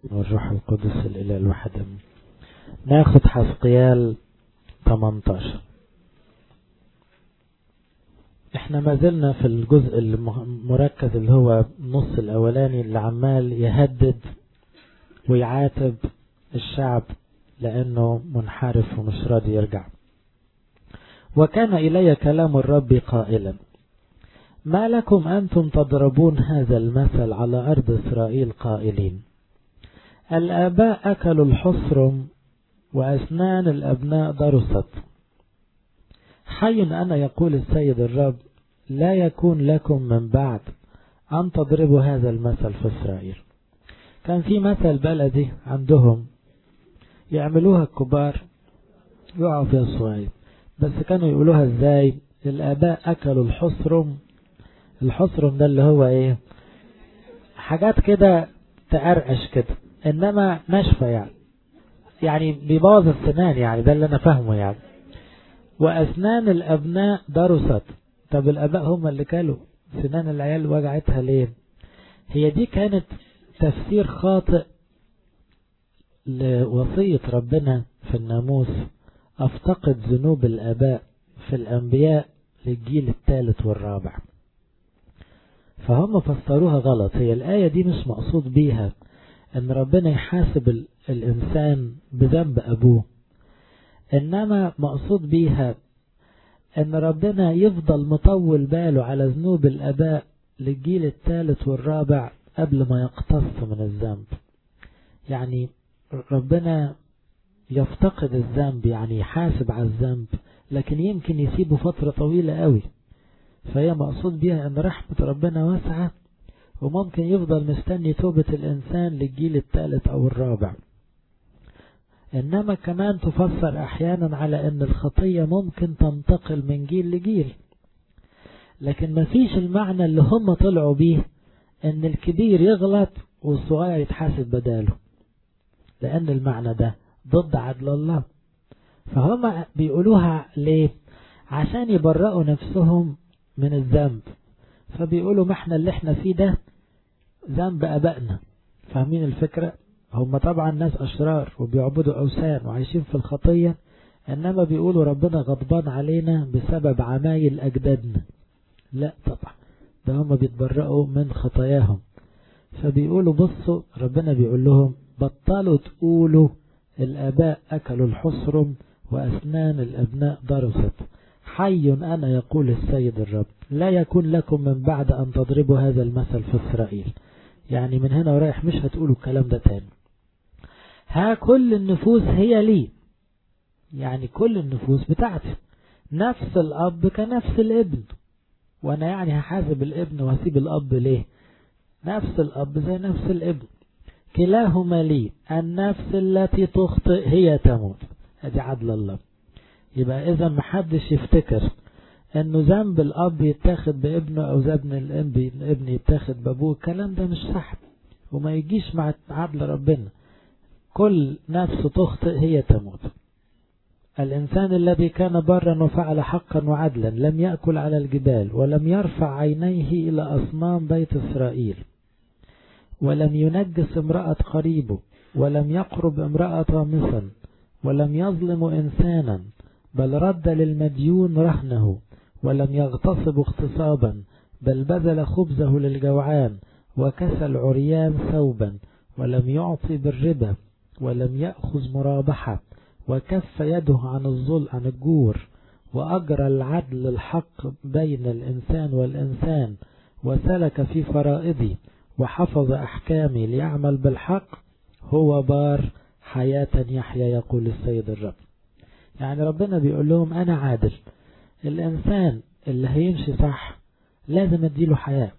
والروح القدس الإله الواحد أمين ناخد حسقيال 18 احنا ما زلنا في الجزء المركز اللي هو النص الأولاني اللي عمال يهدد ويعاتب الشعب لأنه منحرف ومش راضي يرجع وكان إلي كلام الرب قائلا ما لكم أنتم تضربون هذا المثل على أرض إسرائيل قائلين الآباء أكلوا الحصرم وأسنان الأبناء درست حي أنا يقول السيد الرب لا يكون لكم من بعد أن تضربوا هذا المثل في إسرائيل كان في مثل بلدي عندهم يعملوها الكبار يقعوا فيها الصغير بس كانوا يقولوها ازاي الآباء أكلوا الحصرم الحصرم ده اللي هو ايه حاجات كده تقرقش كده انما ناشفة يعني يعني بيبوظ السنان يعني ده اللي انا فاهمه يعني واسنان الابناء درست طب الاباء هم اللي كلوا سنان العيال وجعتها ليه هي دي كانت تفسير خاطئ لوصية ربنا في الناموس افتقد ذنوب الاباء في الانبياء للجيل الثالث والرابع فهم فسروها غلط هي الآية دي مش مقصود بيها ان ربنا يحاسب الانسان بذنب ابوه انما مقصود بيها ان ربنا يفضل مطول باله على ذنوب الاباء للجيل الثالث والرابع قبل ما يقتص من الذنب يعني ربنا يفتقد الذنب يعني يحاسب على الذنب لكن يمكن يسيبه فترة طويلة قوي فهي مقصود بيها ان رحمة ربنا واسعة وممكن يفضل مستني توبة الإنسان للجيل الثالث أو الرابع إنما كمان تفسر أحيانا على أن الخطية ممكن تنتقل من جيل لجيل لكن ما فيش المعنى اللي هم طلعوا بيه أن الكبير يغلط والصغير يتحاسب بداله لأن المعنى ده ضد عدل الله فهم بيقولوها ليه عشان يبرئوا نفسهم من الذنب فبيقولوا ما احنا اللي احنا فيه ده ذنب ابائنا فاهمين الفكرة هم طبعا ناس اشرار وبيعبدوا اوثان وعايشين في الخطية انما بيقولوا ربنا غضبان علينا بسبب عمايل اجدادنا لا طبعا ده هم بيتبرئوا من خطاياهم فبيقولوا بصوا ربنا بيقول لهم بطلوا تقولوا الاباء اكلوا الحصرم واسنان الابناء درست حي أنا يقول السيد الرب لا يكون لكم من بعد أن تضربوا هذا المثل في إسرائيل يعني من هنا ورايح مش هتقولوا الكلام ده تاني ها كل النفوس هي لي يعني كل النفوس بتاعتي نفس الأب كنفس الابن وأنا يعني هحاسب الابن وهسيب الأب ليه نفس الأب زي نفس الابن كلاهما لي النفس التي تخطئ هي تموت هذه عدل الله يبقى إذا محدش يفتكر انه ذنب الاب يتاخد بابنه او ذنب الابن يتاخد بابوه الكلام ده مش صح وما يجيش مع عدل ربنا كل نفس تخطئ هي تموت الإنسان الذي كان برا وفعل حقا وعدلا لم يأكل على الجبال ولم يرفع عينيه إلى أصنام بيت إسرائيل ولم ينجس امرأة قريبه ولم يقرب امرأة طامسا ولم يظلم إنسانا بل رد للمديون رهنه ولم يغتصب اغتصابا بل بذل خبزه للجوعان وكسى العريان ثوبا ولم يعطي بالربا ولم يأخذ مرابحة وكف يده عن الظل عن الجور وأجرى العدل الحق بين الإنسان والإنسان وسلك في فرائضي وحفظ أحكامي ليعمل بالحق هو بار حياة يحيا يقول السيد الرب يعني ربنا بيقول لهم أنا عادل الإنسان اللي هيمشي صح لازم أديله حياة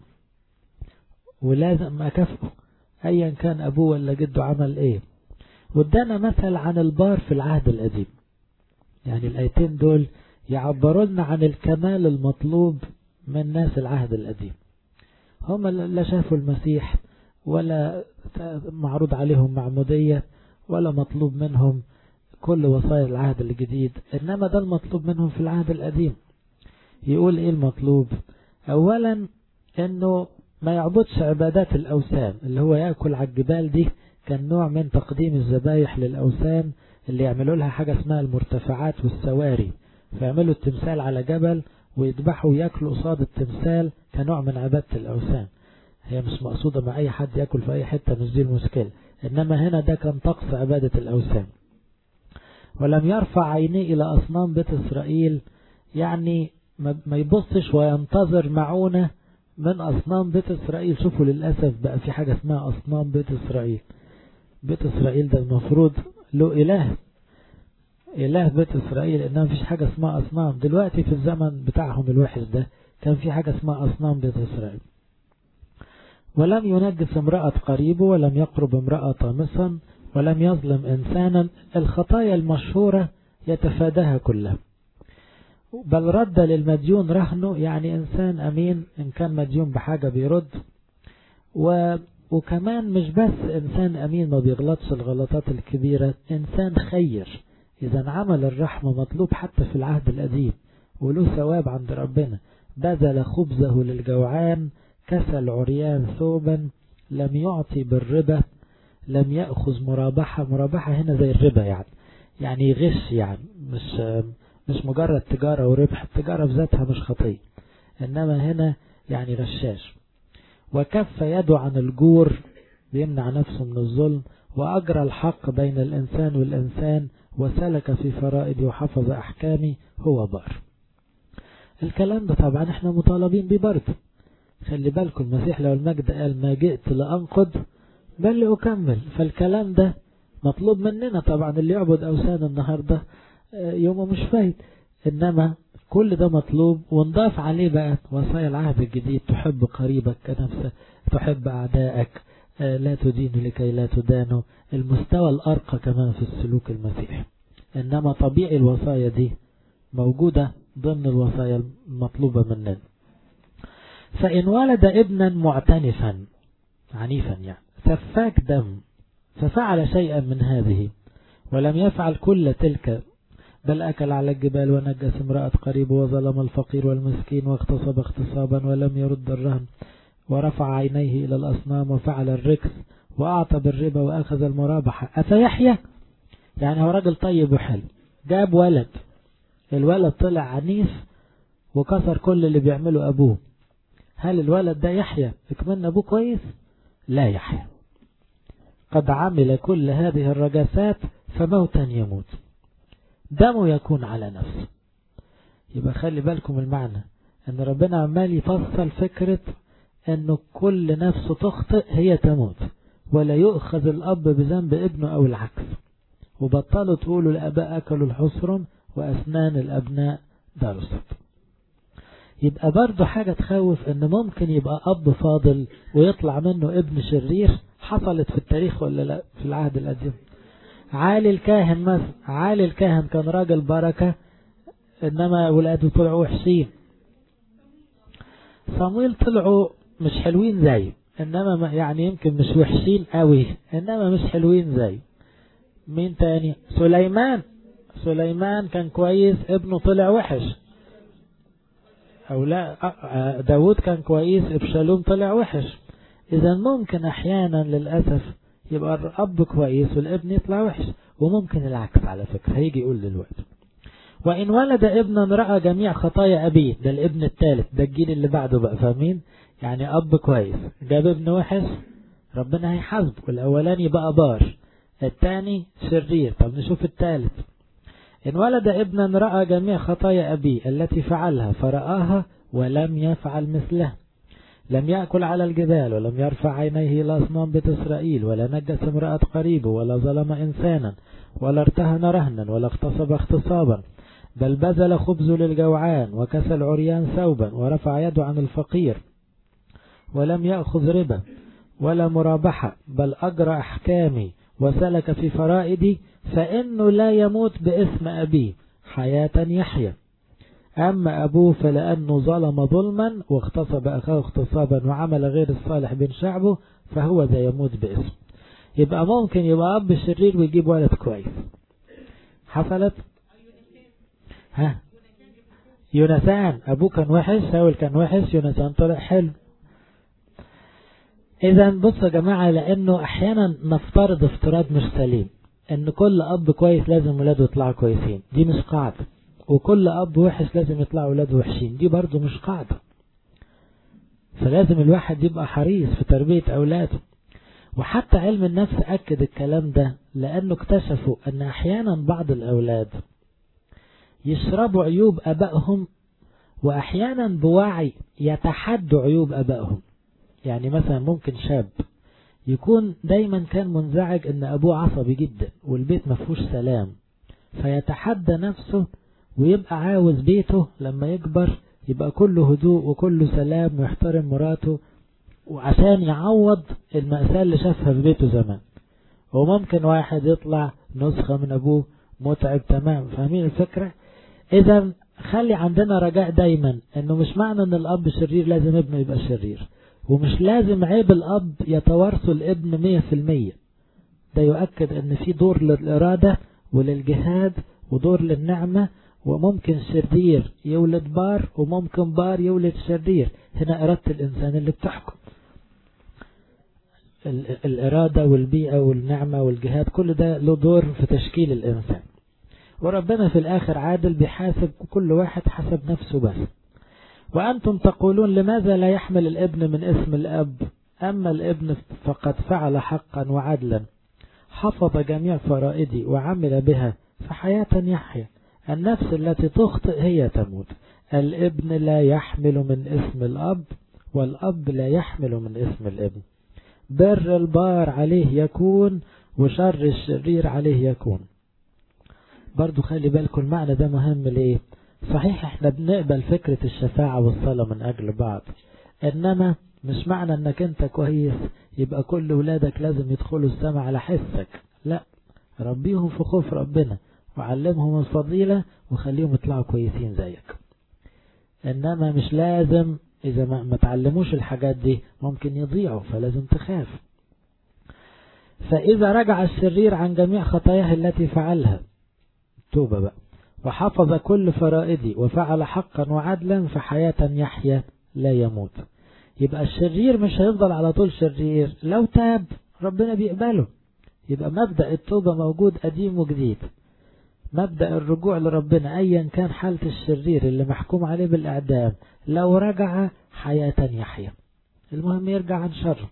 ولازم أكافئه أيا كان أبوه ولا جده عمل إيه وادانا مثل عن البار في العهد القديم يعني الآيتين دول يعبروا لنا عن الكمال المطلوب من ناس العهد القديم هم لا شافوا المسيح ولا معروض عليهم معمودية ولا مطلوب منهم كل وصايا العهد الجديد إنما ده المطلوب منهم في العهد القديم يقول إيه المطلوب أولا إنه ما يعبدش عبادات الأوثان اللي هو يأكل على الجبال دي كان نوع من تقديم الذبايح للأوثان اللي يعملوا لها حاجة اسمها المرتفعات والسواري فيعملوا التمثال على جبل ويذبحوا وياكلوا قصاد التمثال كنوع من عبادة الأوثان هي مش مقصودة مع أي حد ياكل في أي حتة مش دي المشكلة إنما هنا ده كان طقس عبادة الأوثان ولم يرفع عينيه إلى أصنام بيت إسرائيل يعني ما يبصش وينتظر معونة من أصنام بيت إسرائيل شوفوا للأسف بقى في حاجة اسمها أصنام بيت إسرائيل بيت إسرائيل ده المفروض له إله إله بيت إسرائيل إنما مفيش حاجة اسمها أصنام دلوقتي في الزمن بتاعهم الوحش ده كان في حاجة اسمها أصنام بيت إسرائيل ولم ينجس امرأة قريبه ولم يقرب امرأة طامسا ولم يظلم إنسانا الخطايا المشهورة يتفاداها كلها بل رد للمديون رهنه يعني إنسان أمين إن كان مديون بحاجة بيرد و وكمان مش بس إنسان أمين ما بيغلطش الغلطات الكبيرة إنسان خير إذا عمل الرحمة مطلوب حتى في العهد القديم وله ثواب عند ربنا بذل خبزه للجوعان كسى العريان ثوبا لم يعطي بالربا لم يأخذ مرابحة مرابحة هنا زي الربا يعني يعني يغش يعني مش مش مجرد تجارة وربح التجارة في ذاتها مش خطية إنما هنا يعني غشاش وكف يده عن الجور بيمنع نفسه من الظلم وأجرى الحق بين الإنسان والإنسان وسلك في فرائدي وحفظ أحكامي هو بار الكلام ده طبعا احنا مطالبين بيه برضه خلي بالكم المسيح لو المجد قال ما جئت لأنقض بل لأكمل فالكلام ده مطلوب مننا طبعا اللي يعبد أوثان النهاردة يومه مش فايد إنما كل ده مطلوب ونضاف عليه بقى وصايا العهد الجديد تحب قريبك كنفسك تحب أعدائك لا تدين لكي لا تدانوا المستوى الأرقى كمان في السلوك المسيحي إنما طبيعي الوصايا دي موجودة ضمن الوصايا المطلوبة مننا فإن ولد ابنا معتنفا عنيفا يعني سفاك دم ففعل شيئا من هذه ولم يفعل كل تلك بل أكل على الجبال ونجس امرأة قريبه وظلم الفقير والمسكين واغتصب اغتصابا ولم يرد الرهن ورفع عينيه إلى الأصنام وفعل الركس وأعطى بالربا وأخذ المرابحة أفيحيى يعني هو راجل طيب وحلو جاب ولد الولد طلع عنيف وكسر كل اللي بيعمله أبوه هل الولد ده يحيى اكملنا أبوه كويس لا يحيى قد عمل كل هذه الرجاسات فموتا يموت دمه يكون على نفسه يبقى خلي بالكم المعنى ان ربنا عمال يفصل فكرة انه كل نفس تخطئ هي تموت ولا يؤخذ الاب بذنب ابنه او العكس وبطلوا تقولوا الاباء اكلوا الحصرم واسنان الابناء درست يبقى برضه حاجة تخوف ان ممكن يبقى اب فاضل ويطلع منه ابن شرير حصلت في التاريخ ولا لا في العهد القديم عالي الكاهن مثلا عالي الكاهن كان راجل بركة انما ولاده طلعوا وحشين صمويل طلعوا مش حلوين زيه انما يعني يمكن مش وحشين قوي انما مش حلوين زيه مين تاني سليمان سليمان كان كويس ابنه طلع وحش او لا داود كان كويس ابشالوم طلع وحش اذا ممكن احيانا للأسف يبقى الأب كويس والابن يطلع وحش وممكن العكس على فكرة هيجي يقول دلوقتي وإن ولد ابنا رأى جميع خطايا أبيه ده الابن الثالث ده الجيل اللي بعده بقى فاهمين يعني أب كويس جاب ابن وحش ربنا هيحاسبه الأولاني بقى بار الثاني شرير طب نشوف الثالث إن ولد ابنا رأى جميع خطايا أبيه التي فعلها فرآها ولم يفعل مثلها لم يأكل على الجبال ولم يرفع عينيه إلى أصنام بيت إسرائيل ولا نجس امرأة قريبه ولا ظلم إنسانا ولا ارتهن رهنا ولا اغتصب اغتصابا بل بذل خبزه للجوعان وكسى العريان ثوبا ورفع يده عن الفقير ولم يأخذ ربا ولا مرابحة بل أجرى أحكامي وسلك في فرائدي فإنه لا يموت باسم أبيه حياة يحيى أما أبوه فلأنه ظلم ظلما واغتصب أخاه اغتصابا وعمل غير الصالح بين شعبه فهو ذا يموت باسم يبقى ممكن يبقى أب شرير ويجيب ولد كويس حصلت ها يونسان أبوه كان وحش ساول كان وحش يونسان طلع حلو إذا بصوا يا جماعة لأنه أحيانا نفترض افتراض مش سليم إن كل أب كويس لازم ولاده يطلعوا كويسين دي مش قاعدة وكل أب وحش لازم يطلع ولاده وحشين دي برضو مش قاعدة فلازم الواحد يبقى حريص في تربية أولاده وحتى علم النفس أكد الكلام ده لأنه اكتشفوا أن أحيانا بعض الأولاد يشربوا عيوب أبائهم وأحيانا بوعي يتحدوا عيوب أبائهم يعني مثلا ممكن شاب يكون دايما كان منزعج ان ابوه عصبي جدا والبيت مفهوش سلام فيتحدى نفسه ويبقى عاوز بيته لما يكبر يبقى كله هدوء وكله سلام ويحترم مراته وعشان يعوض المأساة اللي شافها في بيته زمان وممكن واحد يطلع نسخة من أبوه متعب تمام فاهمين الفكرة إذا خلي عندنا رجاء دايما إنه مش معنى إن الأب شرير لازم ابنه يبقى شرير ومش لازم عيب الأب يتوارثه الابن مية في المية ده يؤكد إن في دور للإرادة وللجهاد ودور للنعمة وممكن شرير يولد بار وممكن بار يولد شرير هنا إرادة الإنسان اللي بتحكم الإرادة والبيئة والنعمة والجهاد كل ده له دور في تشكيل الإنسان وربنا في الآخر عادل بيحاسب كل واحد حسب نفسه بس وأنتم تقولون لماذا لا يحمل الابن من اسم الأب أما الابن فقد فعل حقا وعدلا حفظ جميع فرائدي وعمل بها فحياة يحيا النفس التي تخطئ هي تموت الابن لا يحمل من اسم الأب والأب لا يحمل من اسم الابن بر البار عليه يكون وشر الشرير عليه يكون برضو خلي بالكم المعنى ده مهم ليه صحيح احنا بنقبل فكرة الشفاعة والصلاة من أجل بعض إنما مش معنى انك انت كويس يبقى كل ولادك لازم يدخلوا السماء على حسك لا ربيهم في خوف ربنا وعلمهم الفضيلة وخليهم يطلعوا كويسين زيك إنما مش لازم إذا ما, ما تعلموش الحاجات دي ممكن يضيعوا فلازم تخاف فإذا رجع الشرير عن جميع خطاياه التي فعلها توبة بقى وحفظ كل فرائدي وفعل حقا وعدلا فحياة يحيا لا يموت يبقى الشرير مش هيفضل على طول شرير لو تاب ربنا بيقبله يبقى مبدأ التوبة موجود قديم وجديد مبدأ الرجوع لربنا أيا كان حالة الشرير اللي محكوم عليه بالإعدام لو رجع حياة يحيا المهم يرجع عن شر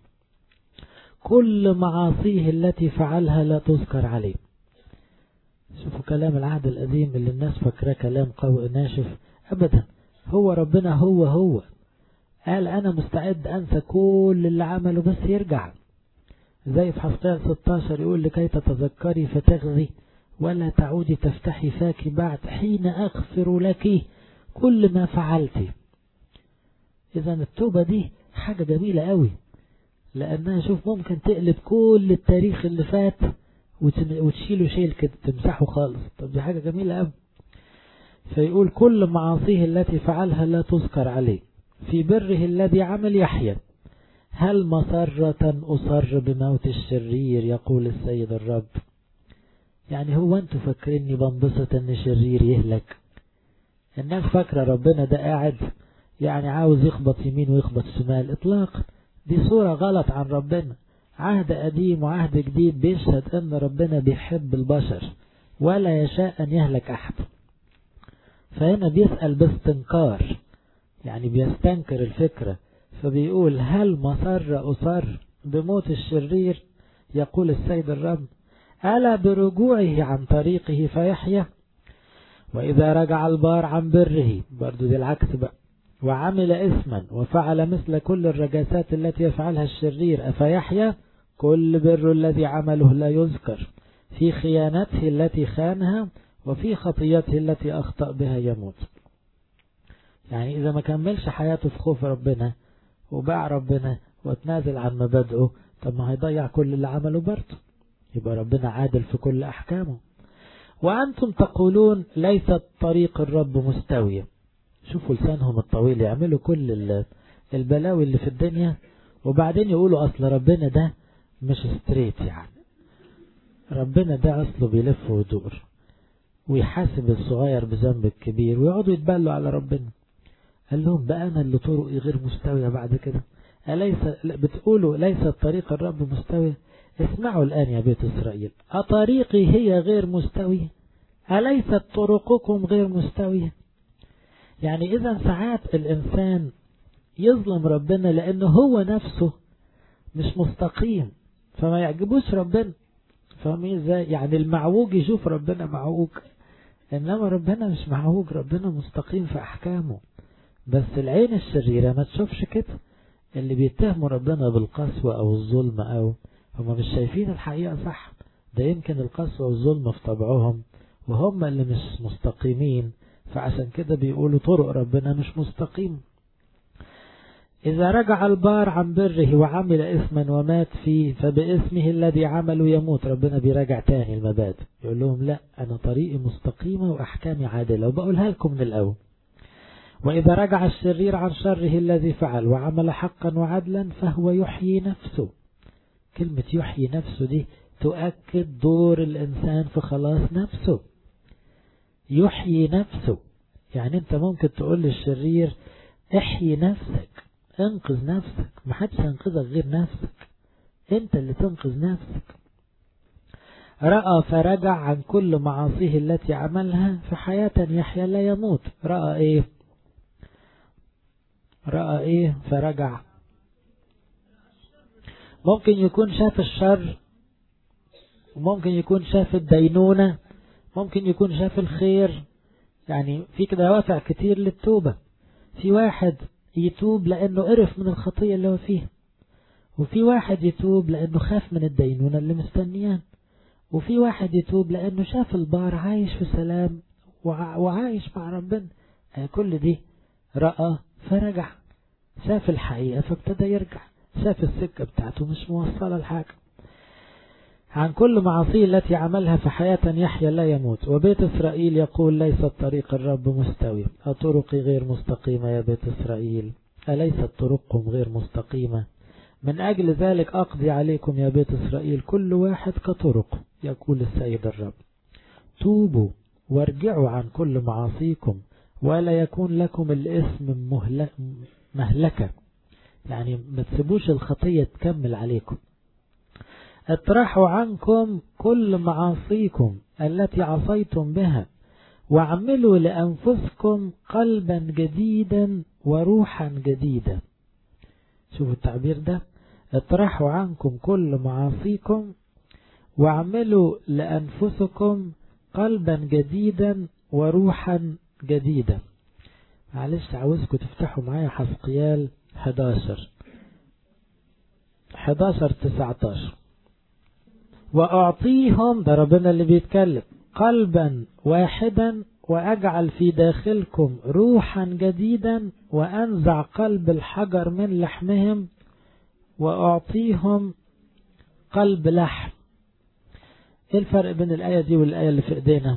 كل معاصيه التي فعلها لا تذكر عليه شوفوا كلام العهد القديم اللي الناس فاكراه كلام قوي ناشف أبدا هو ربنا هو هو قال أنا مستعد أنسى كل اللي عمله بس يرجع زي في حسقيال 16 يقول لكي تتذكري فتغذي ولا تعودي تفتحي فاك بعد حين أغفر لك كل ما فعلت إذا التوبة دي حاجة جميلة قوي لأنها شوف ممكن تقلب كل التاريخ اللي فات وتشيله شيل كده تمسحه خالص طب دي حاجة جميلة قوي فيقول كل معاصيه التي فعلها لا تذكر عليه في بره الذي عمل يحيى هل مسرة أصر بموت الشرير يقول السيد الرب يعني هو انتوا فاكريني بنبسط ان شرير يهلك الناس فاكرة ربنا ده قاعد يعني عاوز يخبط يمين ويخبط شمال اطلاق دي صورة غلط عن ربنا عهد قديم وعهد جديد بيشهد ان ربنا بيحب البشر ولا يشاء ان يهلك احد فهنا بيسأل باستنكار يعني بيستنكر الفكرة فبيقول هل مسر أصر بموت الشرير يقول السيد الرب ألا برجوعه عن طريقه فيحيا وإذا رجع البار عن بره برضو دي العكس بقى وعمل اسما وفعل مثل كل الرجاسات التي يفعلها الشرير أفيحيا كل بر الذي عمله لا يذكر في خيانته التي خانها وفي خطيته التي أخطأ بها يموت يعني إذا ما كملش حياته في خوف ربنا وباع ربنا وتنازل عن مبادئه طب ما هيضيع كل اللي عمله برضه يبقى ربنا عادل في كل أحكامه وأنتم تقولون ليست طريق الرب مستوية شوفوا لسانهم الطويل يعملوا كل البلاوي اللي في الدنيا وبعدين يقولوا أصل ربنا ده مش ستريت يعني ربنا ده أصله بيلف ويدور ويحاسب الصغير بذنب الكبير ويقعدوا يتبلوا على ربنا قال لهم بقى أنا اللي طرقي غير مستوية بعد كده أليس بتقولوا ليس طريق الرب مستوي اسمعوا الآن يا بيت إسرائيل أطريقي هي غير مستوية أليست طرقكم غير مستوية يعني إذا ساعات الإنسان يظلم ربنا لأنه هو نفسه مش مستقيم فما يعجبوش ربنا فاهمين ازاي يعني المعوج يشوف ربنا معوج انما ربنا مش معوج ربنا مستقيم في احكامه بس العين الشريرة ما تشوفش كده اللي بيتهموا ربنا بالقسوة او الظلم او هم مش شايفين الحقيقة صح ده يمكن القسوة والظلم في طبعهم وهم اللي مش مستقيمين فعشان كده بيقولوا طرق ربنا مش مستقيم إذا رجع البار عن بره وعمل إثما ومات فيه فباسمه الذي عمله يموت ربنا بيراجع تاني المبادئ يقول لهم لا أنا طريقي مستقيمة وأحكامي عادلة وبقولها لكم من الأول وإذا رجع الشرير عن شره الذي فعل وعمل حقا وعدلا فهو يحيي نفسه كلمة يحيي نفسه دي تؤكد دور الإنسان في خلاص نفسه يحيي نفسه يعني أنت ممكن تقول للشرير احيي نفسك انقذ نفسك محدش هينقذك غير نفسك انت اللي تنقذ نفسك رأى فرجع عن كل معاصيه التي عملها في حياة يحيى لا يموت رأى ايه رأى ايه فرجع ممكن يكون شاف الشر وممكن يكون شاف الدينونة ممكن يكون شاف الخير يعني في كده دوافع كتير للتوبة في واحد يتوب لأنه قرف من الخطية اللي هو فيها وفي واحد يتوب لأنه خاف من الدينونة اللي مستنيان وفي واحد يتوب لأنه شاف البار عايش في سلام وعايش مع ربنا كل دي رأى فرجع شاف الحقيقة فابتدى يرجع شاف السكة بتاعته مش موصلة لحاجة عن كل معاصيه التي عملها في حياة يحيى لا يموت وبيت إسرائيل يقول ليست طريق الرب مستوي أطرقي غير مستقيمة يا بيت إسرائيل أليست طرقكم غير مستقيمة من أجل ذلك أقضي عليكم يا بيت إسرائيل كل واحد كطرق يقول السيد الرب توبوا وارجعوا عن كل معاصيكم ولا يكون لكم الاسم مهلكة يعني ما تسيبوش الخطية تكمل عليكم اطرحوا عنكم كل معاصيكم التي عصيتم بها واعملوا لأنفسكم قلبا جديدا وروحا جديدا شوفوا التعبير ده اطرحوا عنكم كل معاصيكم واعملوا لأنفسكم قلبا جديدا وروحا جديدا معلش عاوزكم تفتحوا معايا حسقيال 11 11 19 وأعطيهم ده ربنا اللي بيتكلم قلبا واحدا وأجعل في داخلكم روحا جديدا وأنزع قلب الحجر من لحمهم وأعطيهم قلب لحم ايه الفرق بين الآية دي والآية اللي في ايدينا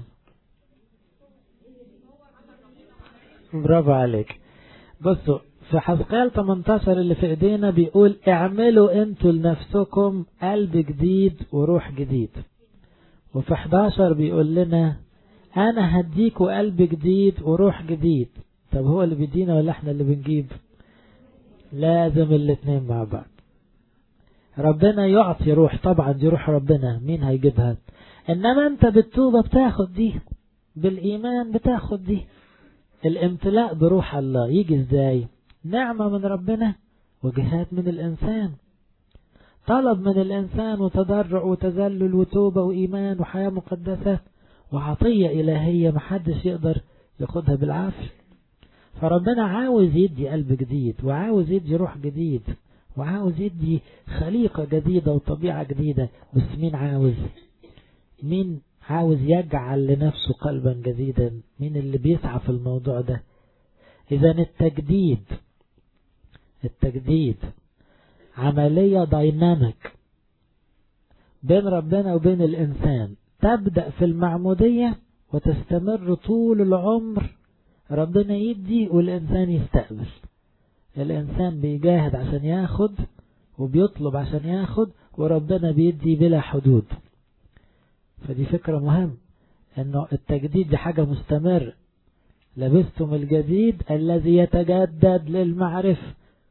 برافو عليك بصوا في حزقيال 18 اللي في ايدينا بيقول اعملوا انتوا لنفسكم قلب جديد وروح جديد وفي 11 بيقول لنا انا هديكوا قلب جديد وروح جديد طب هو اللي بيدينا ولا احنا اللي بنجيب لازم الاتنين مع بعض ربنا يعطي روح طبعا دي روح ربنا مين هيجيبها انما انت بالتوبة بتاخد دي بالايمان بتاخد دي الامتلاء بروح الله يجي ازاي نعمة من ربنا وجهاد من الإنسان طلب من الإنسان وتضرع وتذلل وتوبة وإيمان وحياة مقدسة وعطية إلهية محدش يقدر ياخدها بالعافية فربنا عاوز يدي قلب جديد وعاوز يدي روح جديد وعاوز يدي خليقة جديدة وطبيعة جديدة بس مين عاوز مين عاوز يجعل لنفسه قلبا جديدا مين اللي بيسعى في الموضوع ده إذا التجديد التجديد عملية دايناميك بين ربنا وبين الإنسان تبدأ في المعمودية وتستمر طول العمر ربنا يدي والإنسان يستقبل الإنسان بيجاهد عشان ياخد وبيطلب عشان ياخد وربنا بيدي بلا حدود فدي فكرة مهم انه التجديد دي حاجة مستمر لبستم الجديد الذي يتجدد للمعرفة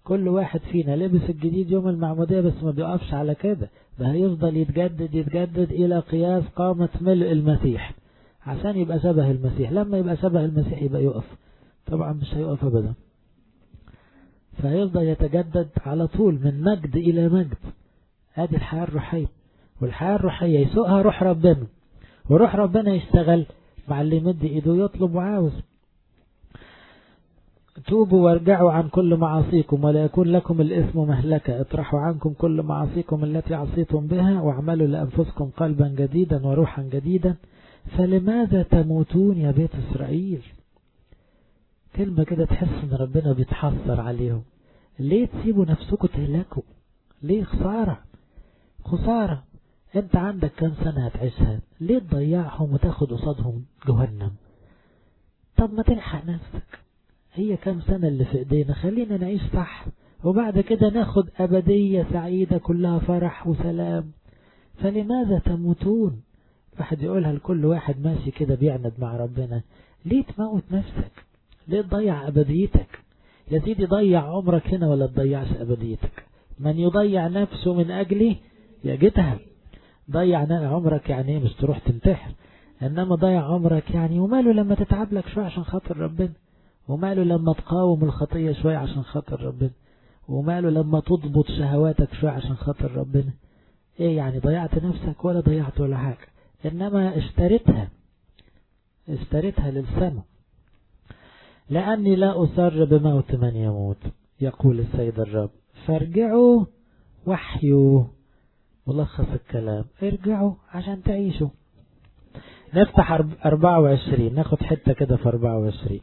كل واحد فينا لبس الجديد يوم المعمودية بس ما بيقفش على كده ده هيفضل يتجدد يتجدد إلى قياس قامة ملء المسيح عشان يبقى شبه المسيح لما يبقى شبه المسيح يبقى يقف طبعا مش هيقف أبدا فهيفضل يتجدد على طول من مجد إلى مجد هذه الحياة الروحية والحياة الروحية يسوقها روح ربنا وروح ربنا يشتغل مع اللي يمد ايده يطلب وعاوز توبوا وارجعوا عن كل معاصيكم ولا يكون لكم الاسم مهلكة اطرحوا عنكم كل معاصيكم التي عصيتم بها واعملوا لأنفسكم قلبا جديدا وروحا جديدا فلماذا تموتون يا بيت إسرائيل كلمة كده تحس ان ربنا بيتحسر عليهم ليه تسيبوا نفسكم تهلكوا ليه خسارة خسارة انت عندك كام سنة هتعيشها ليه تضيعهم وتاخد قصادهم جهنم طب ما تلحق نفسك هي كام سنة اللي في ايدينا خلينا نعيش صح وبعد كده ناخد أبدية سعيدة كلها فرح وسلام فلماذا تموتون واحد يقولها لكل واحد ماشي كده بيعند مع ربنا ليه تموت نفسك ليه تضيع أبديتك يا سيدي ضيع عمرك هنا ولا تضيعش أبديتك من يضيع نفسه من أجلي يجدها ضيع عمرك يعني مش تروح تنتحر إنما ضيع عمرك يعني وماله لما تتعب لك شوية عشان خاطر ربنا وماله لما تقاوم الخطية شوية عشان خاطر ربنا وماله لما تضبط شهواتك شوية عشان خاطر ربنا ايه يعني ضيعت نفسك ولا ضيعت ولا حاجة انما اشتريتها اشتريتها للسماء لأني لا أسر بموت من يموت يقول السيد الرب فارجعوا وحيوا ملخص الكلام ارجعوا عشان تعيشوا نفتح 24 ناخد حتة كده في 24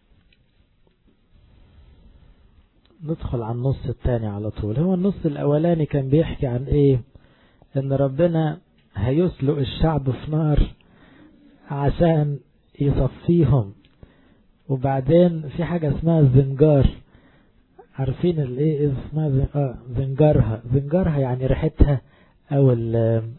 ندخل على النص الثاني على طول هو النص الأولاني كان بيحكي عن ايه ان ربنا هيسلق الشعب في نار عشان يصفيهم وبعدين في حاجة اسمها الزنجار عارفين الايه اسمها زن... اه زنجارها زنجارها يعني ريحتها او ال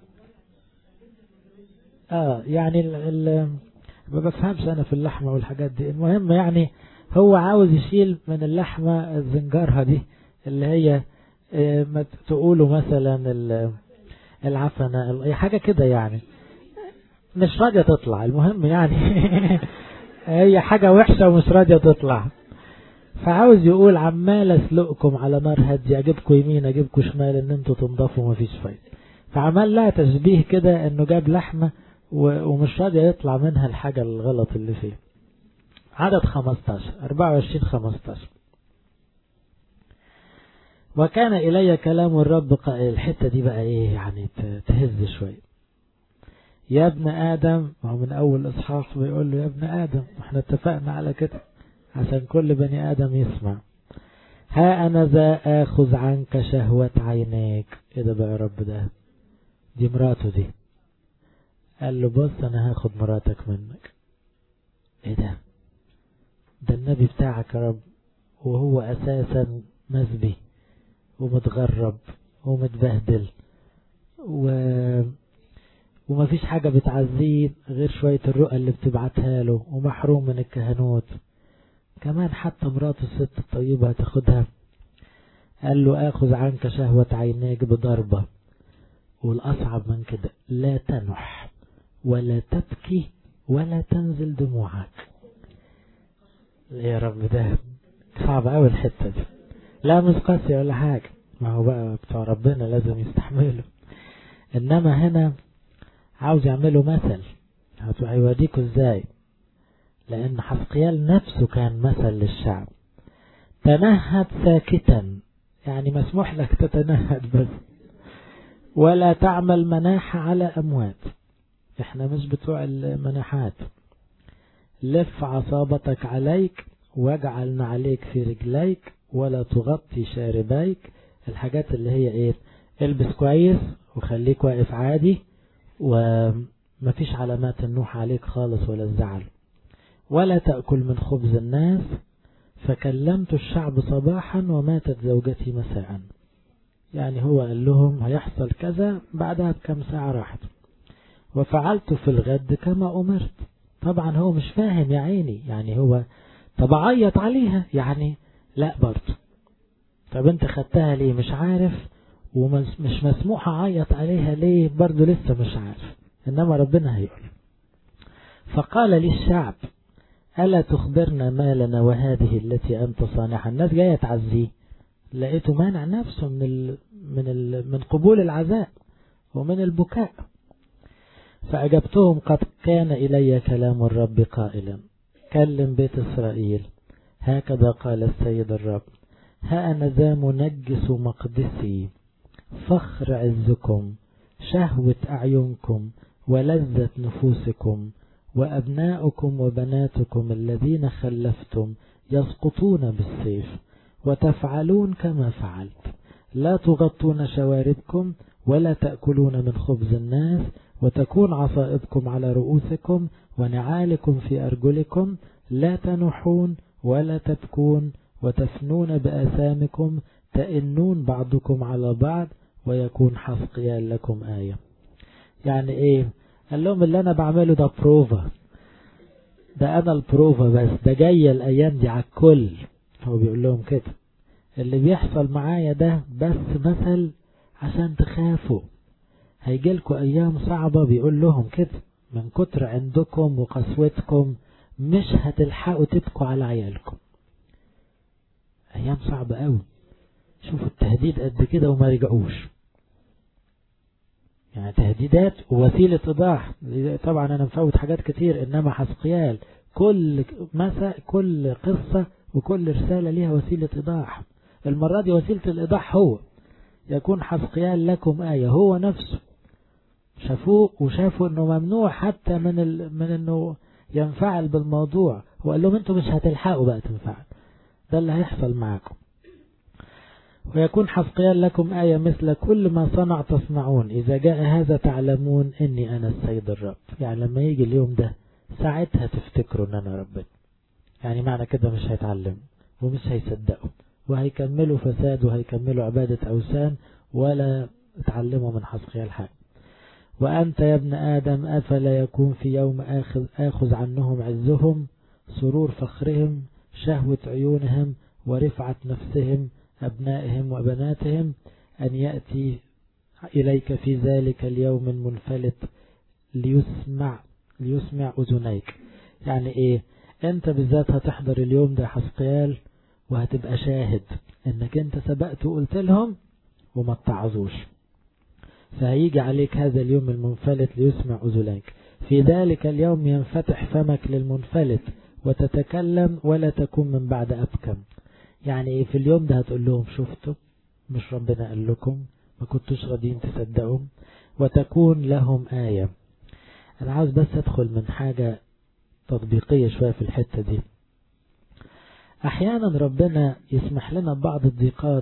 اه يعني ال... ال... ما بفهمش انا في اللحمة والحاجات دي المهم يعني هو عاوز يشيل من اللحمة الزنجارها دي اللي هي اه ما تقولوا مثلا العفنة حاجة كده يعني مش راضية تطلع المهم يعني هي حاجة وحشة ومش راضية تطلع فعاوز يقول عمال اسلقكم على نار هادية اجيبكم يمين اجيبكم شمال ان انتوا تنضفوا ومفيش فايدة فعمل لها تشبيه كده انه جاب لحمة ومش راضية يطلع منها الحاجة الغلط اللي فيه عدد 15 24 15 وكان إلي كلام الرب قائل الحتة دي بقى ايه يعني تهز شوية يا ابن آدم هو من أول إصحاح بيقول له يا ابن آدم احنا اتفقنا على كده عشان كل بني آدم يسمع ها أنا ذا آخذ عنك شهوة عينيك ايه ده بقى يا رب ده دي مراته دي قال له بص أنا هاخد مراتك منك ايه ده ده النبي بتاعك يا رب وهو أساسا مسبي ومتغرب ومتبهدل و ومفيش حاجة بتعزيه غير شوية الرؤى اللي بتبعتها له ومحروم من الكهنوت كمان حتى مراته الست الطيبة هتاخدها قال له اخذ عنك شهوة عينيك بضربة والأصعب من كده لا تنح ولا تبكي ولا تنزل دموعك يا رب ده صعب قوي الحتة دي لا مش قاسية ولا حاجة ما هو بقى بتوع ربنا لازم يستحملوا انما هنا عاوز يعملوا مثل هيوريكوا ازاي لان حسقيال نفسه كان مثل للشعب تنهد ساكتا يعني مسموح لك تتنهد بس ولا تعمل مناحة على أموات احنا مش بتوع المناحات لف عصابتك عليك واجعل عليك في رجليك ولا تغطي شاربيك الحاجات اللي هي ايه البس كويس وخليك واقف عادي ومفيش علامات النوح عليك خالص ولا الزعل ولا تأكل من خبز الناس فكلمت الشعب صباحا وماتت زوجتي مساء يعني هو قال لهم هيحصل كذا بعدها بكم ساعة راحت وفعلت في الغد كما أمرت طبعا هو مش فاهم يا عيني يعني هو طب عيط عليها يعني لا برضه طب انت خدتها ليه مش عارف ومش مسموح اعيط عليها ليه برضو لسه مش عارف انما ربنا هيقول فقال لي الشعب ألا تخبرنا ما لنا وهذه التي أنت صانعها الناس جاية تعزيه لقيته مانع نفسه من ال من ال من قبول العزاء ومن البكاء فأجبتهم قد كان إلي كلام الرب قائلا كلم بيت إسرائيل هكذا قال السيد الرب ها أنا ذا منجس مقدسي فخر عزكم شهوة أعينكم ولذة نفوسكم وأبناؤكم وبناتكم الذين خلفتم يسقطون بالسيف وتفعلون كما فعلت لا تغطون شواربكم ولا تأكلون من خبز الناس وتكون عصائبكم على رؤوسكم ونعالكم في أرجلكم لا تنحون ولا تبكون وتفنون بآثامكم تئنون بعضكم على بعض ويكون حسقيال لكم آية يعني ايه قال لهم اللي انا بعمله ده بروفا ده انا البروفا بس ده جاية الايام دي على الكل هو بيقول لهم كده اللي بيحصل معايا ده بس مثل عشان تخافوا هيجيلكوا ايام صعبة بيقول لهم كده من كتر عندكم وقسوتكم مش هتلحقوا تبكوا على عيالكم ايام صعبة قوي شوفوا التهديد قد كده وما رجعوش يعني تهديدات ووسيلة إيضاح طبعا أنا مفوت حاجات كتير إنما حسقيال كل مسا كل قصة وكل رسالة ليها وسيلة إيضاح المرة دي وسيلة الإيضاح هو يكون حسقيال لكم آية هو نفسه شافوه وشافوا إنه ممنوع حتى من ال... من إنه ينفعل بالموضوع وقال لهم أنتم مش هتلحقوا بقى تنفعل ده اللي هيحصل معاكم ويكون حسقيال لكم آية مثل كل ما صنع تصنعون إذا جاء هذا تعلمون إني أنا السيد الرب يعني لما يجي اليوم ده ساعتها تفتكروا إن أنا ربنا يعني معنى كده مش هيتعلموا ومش هيصدقوا وهيكملوا فساد وهيكملوا عبادة أوثان ولا اتعلموا من حسقيال حاجة وأنت يا ابن آدم أفلا يكون في يوم آخذ, آخذ عنهم عزهم سرور فخرهم شهوة عيونهم ورفعة نفسهم أبنائهم وبناتهم أن يأتي إليك في ذلك اليوم المنفلت ليسمع ليسمع أذنيك يعني إيه أنت بالذات هتحضر اليوم ده حسقيال وهتبقى شاهد أنك أنت سبقت وقلت لهم وما اتعظوش فهيجي عليك هذا اليوم المنفلت ليسمع أذنيك في ذلك اليوم ينفتح فمك للمنفلت وتتكلم ولا تكون من بعد أبكم يعني ايه في اليوم ده هتقول لهم شفتوا مش ربنا قال لكم ما كنتوش راضيين تصدقوا وتكون لهم آية أنا عاوز بس أدخل من حاجة تطبيقية شوية في الحتة دي أحيانا ربنا يسمح لنا بعض الضيقات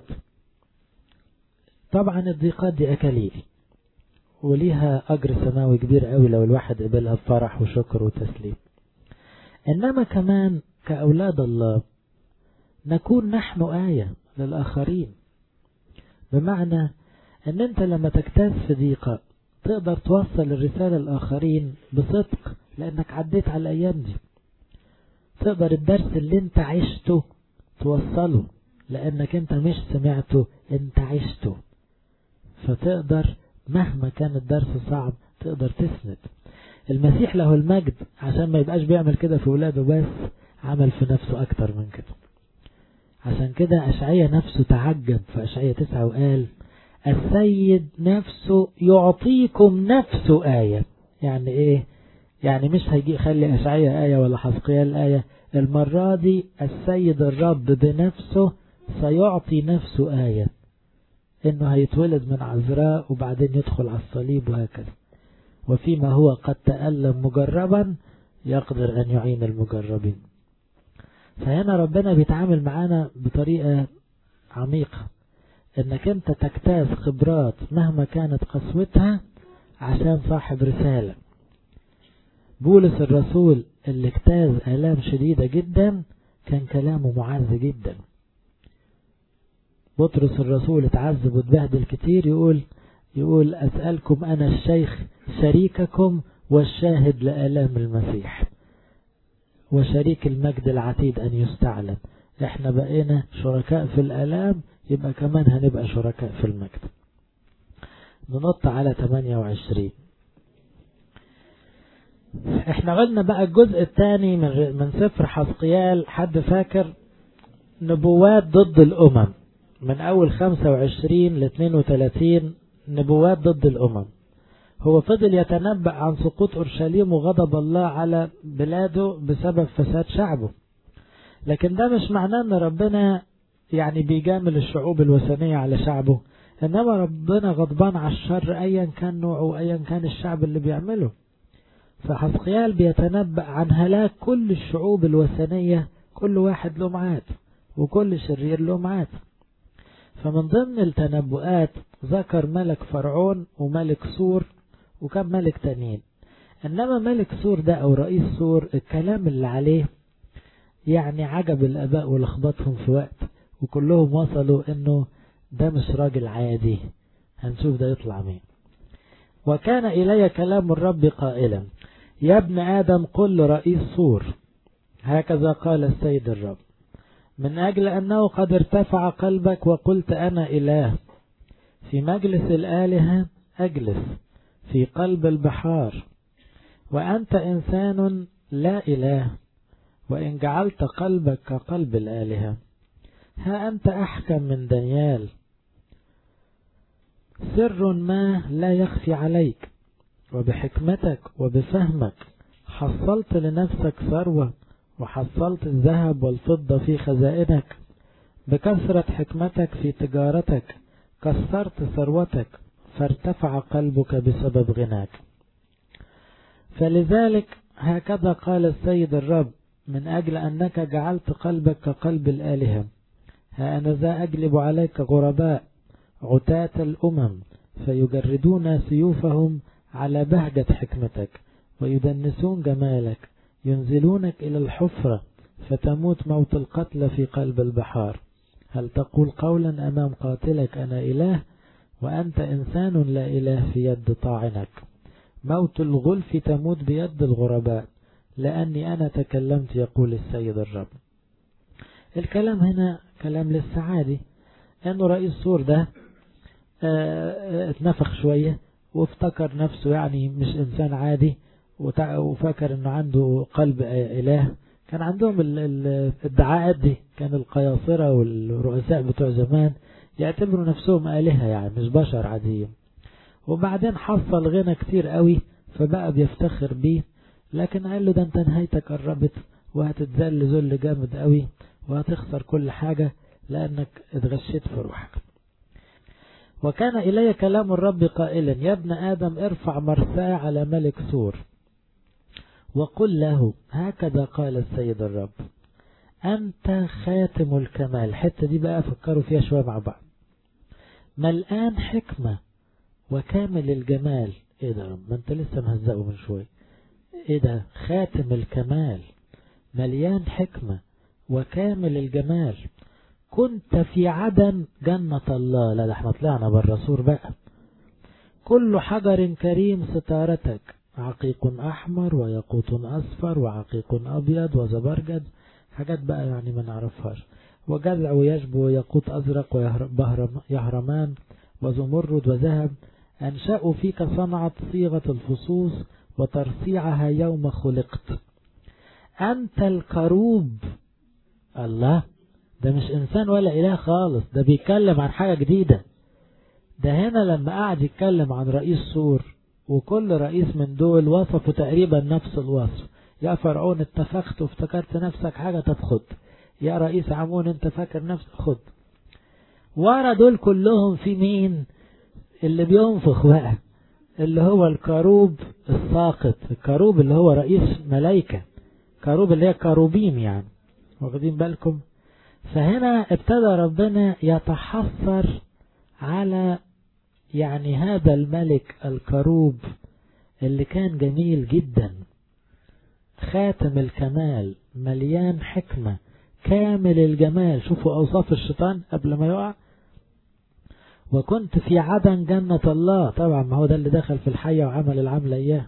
طبعا الضيقات دي أكاليل وليها أجر سماوي كبير قوي لو الواحد قبلها بفرح وشكر وتسليم إنما كمان كأولاد الله نكون نحن آية للآخرين بمعنى أن أنت لما تجتاز في ضيقة تقدر توصل الرسالة للآخرين بصدق لأنك عديت على الأيام دي تقدر الدرس اللي أنت عشته توصله لأنك أنت مش سمعته أنت عشته فتقدر مهما كان الدرس صعب تقدر تسند المسيح له المجد عشان ما يبقاش بيعمل كده في ولاده بس عمل في نفسه أكتر من كده عشان كده أشعية نفسه تعجب في أشعية تسعة وقال السيد نفسه يعطيكم نفسه آية يعني إيه يعني مش هيجي خلي أشعية آية ولا حسقيال آية المرة دي السيد الرب بنفسه سيعطي نفسه آية إنه هيتولد من عذراء وبعدين يدخل على الصليب وهكذا وفيما هو قد تألم مجربا يقدر أن يعين المجربين فهنا ربنا بيتعامل معانا بطريقة عميقة انك انت تجتاز خبرات مهما كانت قسوتها عشان صاحب رسالة بولس الرسول اللي اجتاز آلام شديدة جدا كان كلامه معز جدا بطرس الرسول اتعذب واتبهدل كتير يقول يقول أسألكم أنا الشيخ شريككم والشاهد لآلام المسيح وشريك المجد العتيد أن يستعلن احنا بقينا شركاء في الآلام يبقى كمان هنبقى شركاء في المجد ننط على 28 احنا قلنا بقى الجزء الثاني من من سفر حسقيال حد فاكر نبوات ضد الأمم من أول 25 ل 32 نبوات ضد الأمم هو فضل يتنبأ عن سقوط أورشليم وغضب الله على بلاده بسبب فساد شعبه لكن ده مش معناه ان ربنا يعني بيجامل الشعوب الوثنية على شعبه انما ربنا غضبان على الشر ايا كان نوعه وايا كان الشعب اللي بيعمله فحسقيال بيتنبأ عن هلاك كل الشعوب الوثنية كل واحد له معاد وكل شرير له معاد فمن ضمن التنبؤات ذكر ملك فرعون وملك سور وكم ملك تانيين انما ملك سور ده او رئيس سور الكلام اللي عليه يعني عجب الاباء ولخبطهم في وقت وكلهم وصلوا انه ده مش راجل عادي هنشوف ده يطلع مين وكان الي كلام الرب قائلا يا ابن ادم قل لرئيس سور هكذا قال السيد الرب من اجل انه قد ارتفع قلبك وقلت انا اله في مجلس الالهه اجلس في قلب البحار وأنت إنسان لا إله وإن جعلت قلبك كقلب الآلهة ها أنت أحكم من دانيال سر ما لا يخفي عليك وبحكمتك وبفهمك حصلت لنفسك ثروة وحصلت الذهب والفضة في خزائنك بكثرة حكمتك في تجارتك كسرت ثروتك فارتفع قلبك بسبب غناك فلذلك هكذا قال السيد الرب من أجل أنك جعلت قلبك كقلب الآلهة ها أنا ذا أجلب عليك غرباء عتاة الأمم فيجردون سيوفهم على بهجة حكمتك ويدنسون جمالك ينزلونك إلى الحفرة فتموت موت القتل في قلب البحار هل تقول قولا أمام قاتلك أنا إله وأنت إنسان لا إله في يد طاعنك موت الغلف تموت بيد الغرباء لأني أنا تكلمت يقول السيد الرب الكلام هنا كلام لسه عادي أنه رئيس سور ده اتنفخ شوية وافتكر نفسه يعني مش إنسان عادي وفكر أنه عنده قلب إله كان عندهم الادعاءات دي كان القياصرة والرؤساء بتوع زمان يعتبروا نفسهم آلهة يعني مش بشر عاديين وبعدين حصل غنى كتير قوي فبقى بيفتخر بيه لكن قال له ده انت نهايتك قربت وهتتذل ذل جامد قوي وهتخسر كل حاجة لأنك اتغشيت في روحك وكان إلي كلام الرب قائلا يا ابن آدم ارفع مرساه على ملك سور وقل له هكذا قال السيد الرب أنت خاتم الكمال الحتة دي بقى فكروا فيها شوية مع بعض ملآن حكمة وكامل الجمال ايه ده ما انت لسه مهزقه من شوية ايه ده خاتم الكمال مليان حكمة وكامل الجمال كنت في عدن جنة الله لا ده احنا طلعنا بالرسول بقى كل حجر كريم ستارتك عقيق أحمر وياقوت أصفر وعقيق أبيض وزبرجد حاجات بقى يعني ما نعرفهاش وجذع ويشبو وياقوت أزرق ويهرمان وزمرد وذهب أنشأوا فيك صنعة صيغة الفصوص وترصيعها يوم خلقت أنت الكروب الله ده مش إنسان ولا إله خالص ده بيتكلم عن حاجة جديدة ده هنا لما قعد يتكلم عن رئيس سور وكل رئيس من دول وصفوا تقريبا نفس الوصف يا فرعون اتفخت وافتكرت نفسك حاجة طب خد يا رئيس عمون انت فاكر نفسك خد ورا دول كلهم في مين اللي بينفخ بقى اللي هو الكروب الساقط الكروب اللي هو رئيس ملايكة كروب اللي هي كروبيم يعني واخدين بالكم فهنا ابتدى ربنا يتحسر على يعني هذا الملك الكروب اللي كان جميل جدا خاتم الكمال مليان حكمة كامل الجمال شوفوا أوصاف الشيطان قبل ما يقع وكنت في عدن جنة الله طبعا ما هو ده اللي دخل في الحية وعمل العملة إياه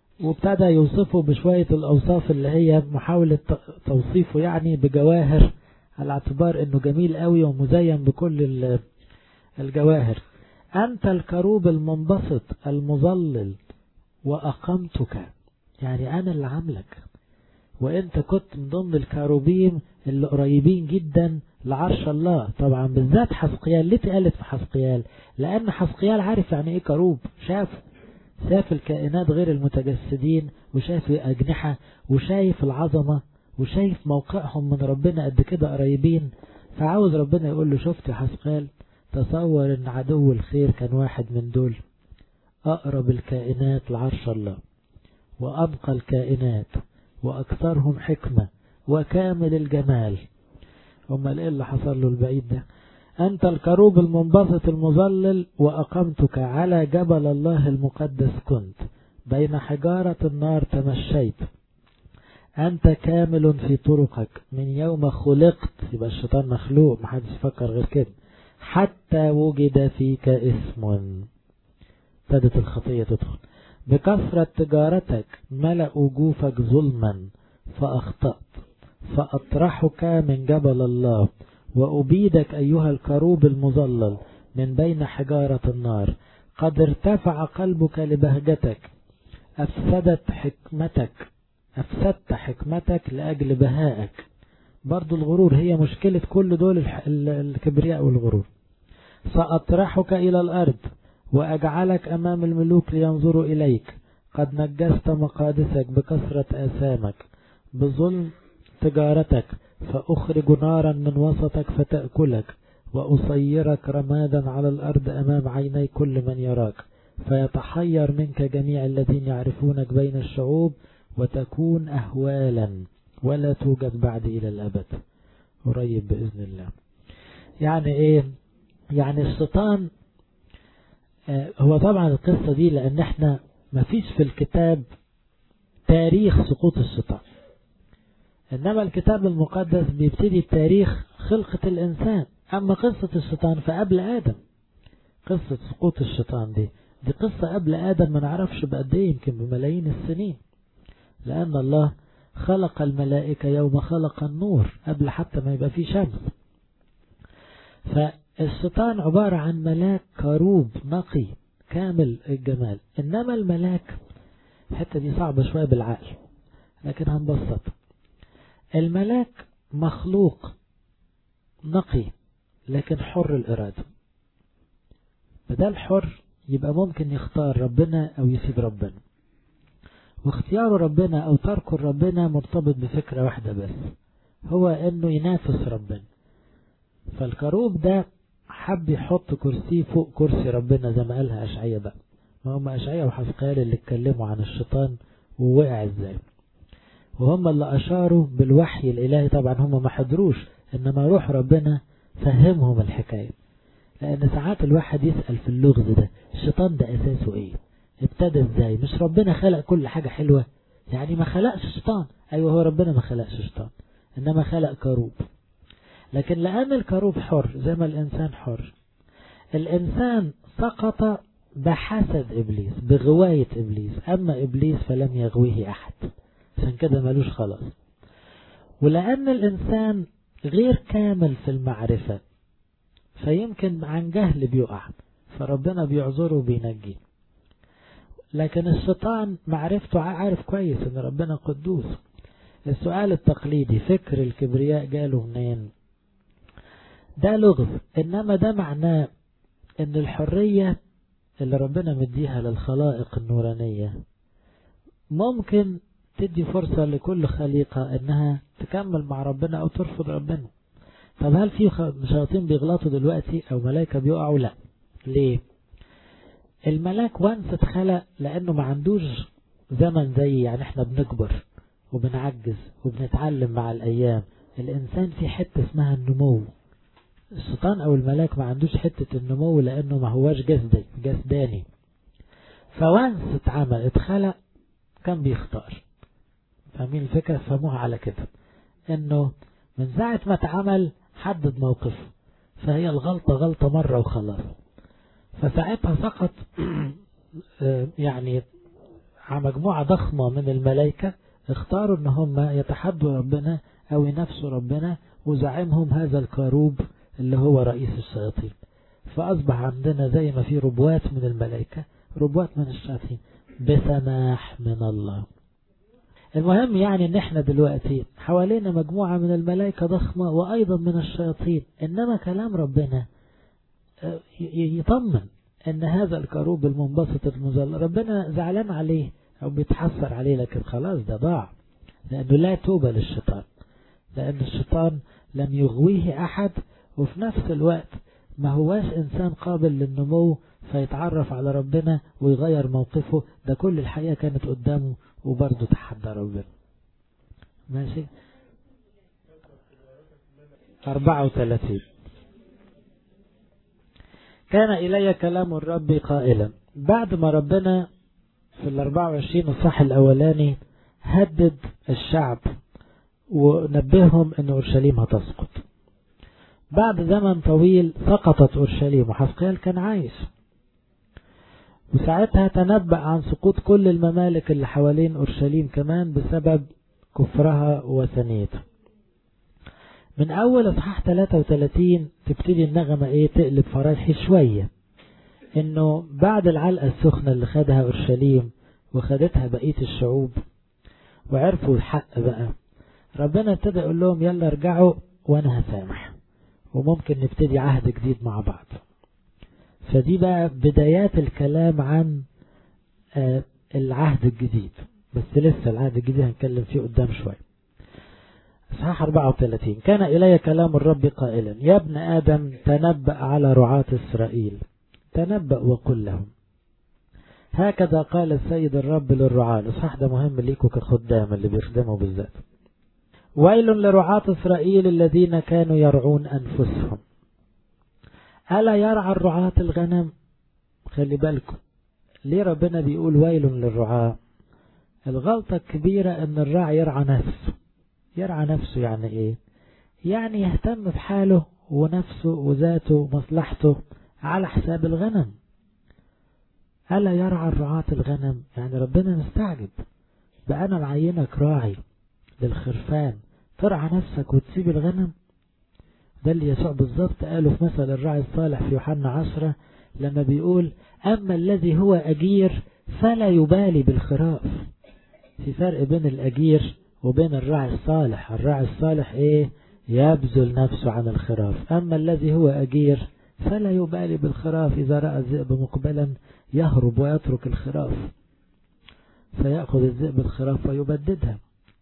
وابتدى يوصفه بشوية الأوصاف اللي هي محاولة توصيفه يعني بجواهر على اعتبار انه جميل قوي ومزين بكل الجواهر انت الكروب المنبسط المظلل واقمتك يعني انا اللي عاملك وانت كنت من ضمن الكروبيم اللي قريبين جدا لعرش الله طبعا بالذات حسقيال ليه اتقالت في حسقيال لان حسقيال عارف يعني ايه كروب شاف شاف الكائنات غير المتجسدين وشاف اجنحة وشايف العظمة وشايف موقعهم من ربنا قد كده قريبين فعاوز ربنا يقول له شفت يا حسقيال تصور ان عدو الخير كان واحد من دول اقرب الكائنات لعرش الله وانقى الكائنات واكثرهم حكمة وكامل الجمال امال ايه اللي حصل له البعيد ده انت الكروب المنبسط المظلل واقمتك على جبل الله المقدس كنت بين حجارة النار تمشيت أنت كامل في طرقك من يوم خلقت يبقى الشيطان مخلوق محدش يفكر غير كده حتى وجد فيك اسم ابتدت الخطية تدخل بكثرة تجارتك ملأوا جوفك ظلما فأخطأت فأطرحك من جبل الله وأبيدك أيها الكروب المظلل من بين حجارة النار قد ارتفع قلبك لبهجتك أفسدت حكمتك أفسدت حكمتك لأجل بهائك برضو الغرور هي مشكلة كل دول الكبرياء والغرور سأطرحك إلى الأرض وأجعلك أمام الملوك لينظروا إليك قد نجست مقادسك بكثرة آثامك بظلم تجارتك فأخرج نارا من وسطك فتأكلك وأصيرك رمادا على الأرض أمام عيني كل من يراك فيتحير منك جميع الذين يعرفونك بين الشعوب وتكون أهوالا ولا توجد بعد إلى الأبد قريب بإذن الله يعني إيه يعني الشيطان هو طبعا القصة دي لأن احنا ما فيش في الكتاب تاريخ سقوط الشيطان إنما الكتاب المقدس بيبتدي التاريخ خلقة الإنسان أما قصة الشيطان فقبل آدم قصة سقوط الشيطان دي دي قصة قبل آدم ما نعرفش بقد إيه يمكن بملايين السنين لأن الله خلق الملائكة يوم خلق النور قبل حتى ما يبقى فيه شمس فالشيطان عبارة عن ملاك كروب نقي كامل الجمال إنما الملاك الحتة دي صعبة شوية بالعقل لكن هنبسط الملاك مخلوق نقي لكن حر الإرادة بدل حر يبقى ممكن يختار ربنا أو يسيب ربنا واختيار ربنا أو ترك ربنا مرتبط بفكرة واحدة بس هو أنه ينافس ربنا فالكروب ده حب يحط كرسيه فوق كرسي ربنا زي ما قالها أشعية بقى ما هم أشعية وحسقيال اللي اتكلموا عن الشيطان ووقع ازاي وهم اللي أشاروا بالوحي الإلهي طبعا هم ما حضروش إنما روح ربنا فهمهم الحكاية لأن ساعات الواحد يسأل في اللغز ده الشيطان ده أساسه إيه ابتدى إزاي مش ربنا خلق كل حاجة حلوة يعني ما خلقش شيطان أيوة هو ربنا ما خلقش شيطان إنما خلق كروب لكن لأن الكروب حر زي ما الإنسان حر الإنسان سقط بحسد إبليس بغواية إبليس أما إبليس فلم يغويه أحد عشان كده ملوش خلاص ولأن الإنسان غير كامل في المعرفة فيمكن عن جهل بيقع فربنا بيعذره وبينجيه لكن الشيطان معرفته عارف كويس ان ربنا قدوس السؤال التقليدي فكر الكبرياء جاله منين ده لغز انما ده معناه ان الحرية اللي ربنا مديها للخلائق النورانية ممكن تدي فرصة لكل خليقة انها تكمل مع ربنا او ترفض ربنا طب هل في شياطين بيغلطوا دلوقتي او ملائكة بيقعوا لا ليه الملاك وانس اتخلق لانه ما عندوش زمن زي يعني احنا بنكبر وبنعجز وبنتعلم مع الايام الانسان في حتة اسمها النمو الشيطان او الملاك ما عندوش حتة النمو لانه ما هواش جسدي جسداني فوانس اتعمل اتخلق كان بيختار فاهمين الفكرة فهموها على كده انه من ساعة ما اتعمل حدد موقفه فهي الغلطة غلطة مرة وخلاص فساعتها سقط يعني مجموعة ضخمة من الملائكة اختاروا ان هم يتحدوا ربنا أو ينافسوا ربنا وزعمهم هذا الكروب اللي هو رئيس الشياطين فأصبح عندنا زي ما في ربوات من الملائكة ربوات من الشياطين بسماح من الله المهم يعني ان احنا دلوقتي حوالينا مجموعة من الملائكة ضخمة وايضا من الشياطين انما كلام ربنا يطمن ان هذا الكروب المنبسط المظل ربنا زعلان عليه او بيتحسر عليه لكن خلاص ده ضاع لانه لا توبة للشيطان لان الشيطان لم يغويه احد وفي نفس الوقت ما هواش انسان قابل للنمو فيتعرف على ربنا ويغير موقفه ده كل الحقيقة كانت قدامه وبرضه تحدى ربنا ماشي 34 كان إلي كلام الرب قائلا بعد ما ربنا في ال 24 الصح الأولاني هدد الشعب ونبههم أن أورشليم هتسقط بعد زمن طويل سقطت أورشليم وحسقيال كان عايش وساعتها تنبأ عن سقوط كل الممالك اللي حوالين أورشليم كمان بسبب كفرها وثنيتها من أول أصحاح 33 تبتدي النغمة إيه تقلب فرايحي شوية إنه بعد العلقة السخنة اللي خدها أورشليم وخدتها بقية الشعوب وعرفوا الحق بقى ربنا ابتدى يقول لهم يلا ارجعوا وأنا هسامح وممكن نبتدي عهد جديد مع بعض فدي بقى بدايات الكلام عن آه العهد الجديد بس لسه العهد الجديد هنتكلم فيه قدام شوية اصحاح 34 كان إلي كلام الرب قائلا يا ابن آدم تنبأ على رعاة إسرائيل تنبأ وقل لهم هكذا قال السيد الرب للرعاة الإصحاح ده مهم ليكوا كخدام اللي بيخدموا بالذات ويل لرعاة إسرائيل الذين كانوا يرعون أنفسهم ألا يرعى الرعاة الغنم خلي بالكم ليه ربنا بيقول ويل للرعاة الغلطة الكبيرة ان الراعي يرعى نفسه يرعى نفسه يعني ايه يعني يهتم بحاله ونفسه وذاته ومصلحته على حساب الغنم ألا يرعى الرعاة الغنم يعني ربنا مستعجب بقى أنا معينك راعي للخرفان ترعى نفسك وتسيب الغنم ده اللي يسوع بالظبط قاله في مثل الراعي الصالح في يوحنا عشرة لما بيقول أما الذي هو أجير فلا يبالي بالخراف في فرق بين الأجير وبين الراعي الصالح الراعي الصالح إيه يبذل نفسه عن الخراف أما الذي هو أجير فلا يبالي بالخراف إذا رأى الذئب مقبلا يهرب ويترك الخراف فيأخذ الذئب الخراف ويبددها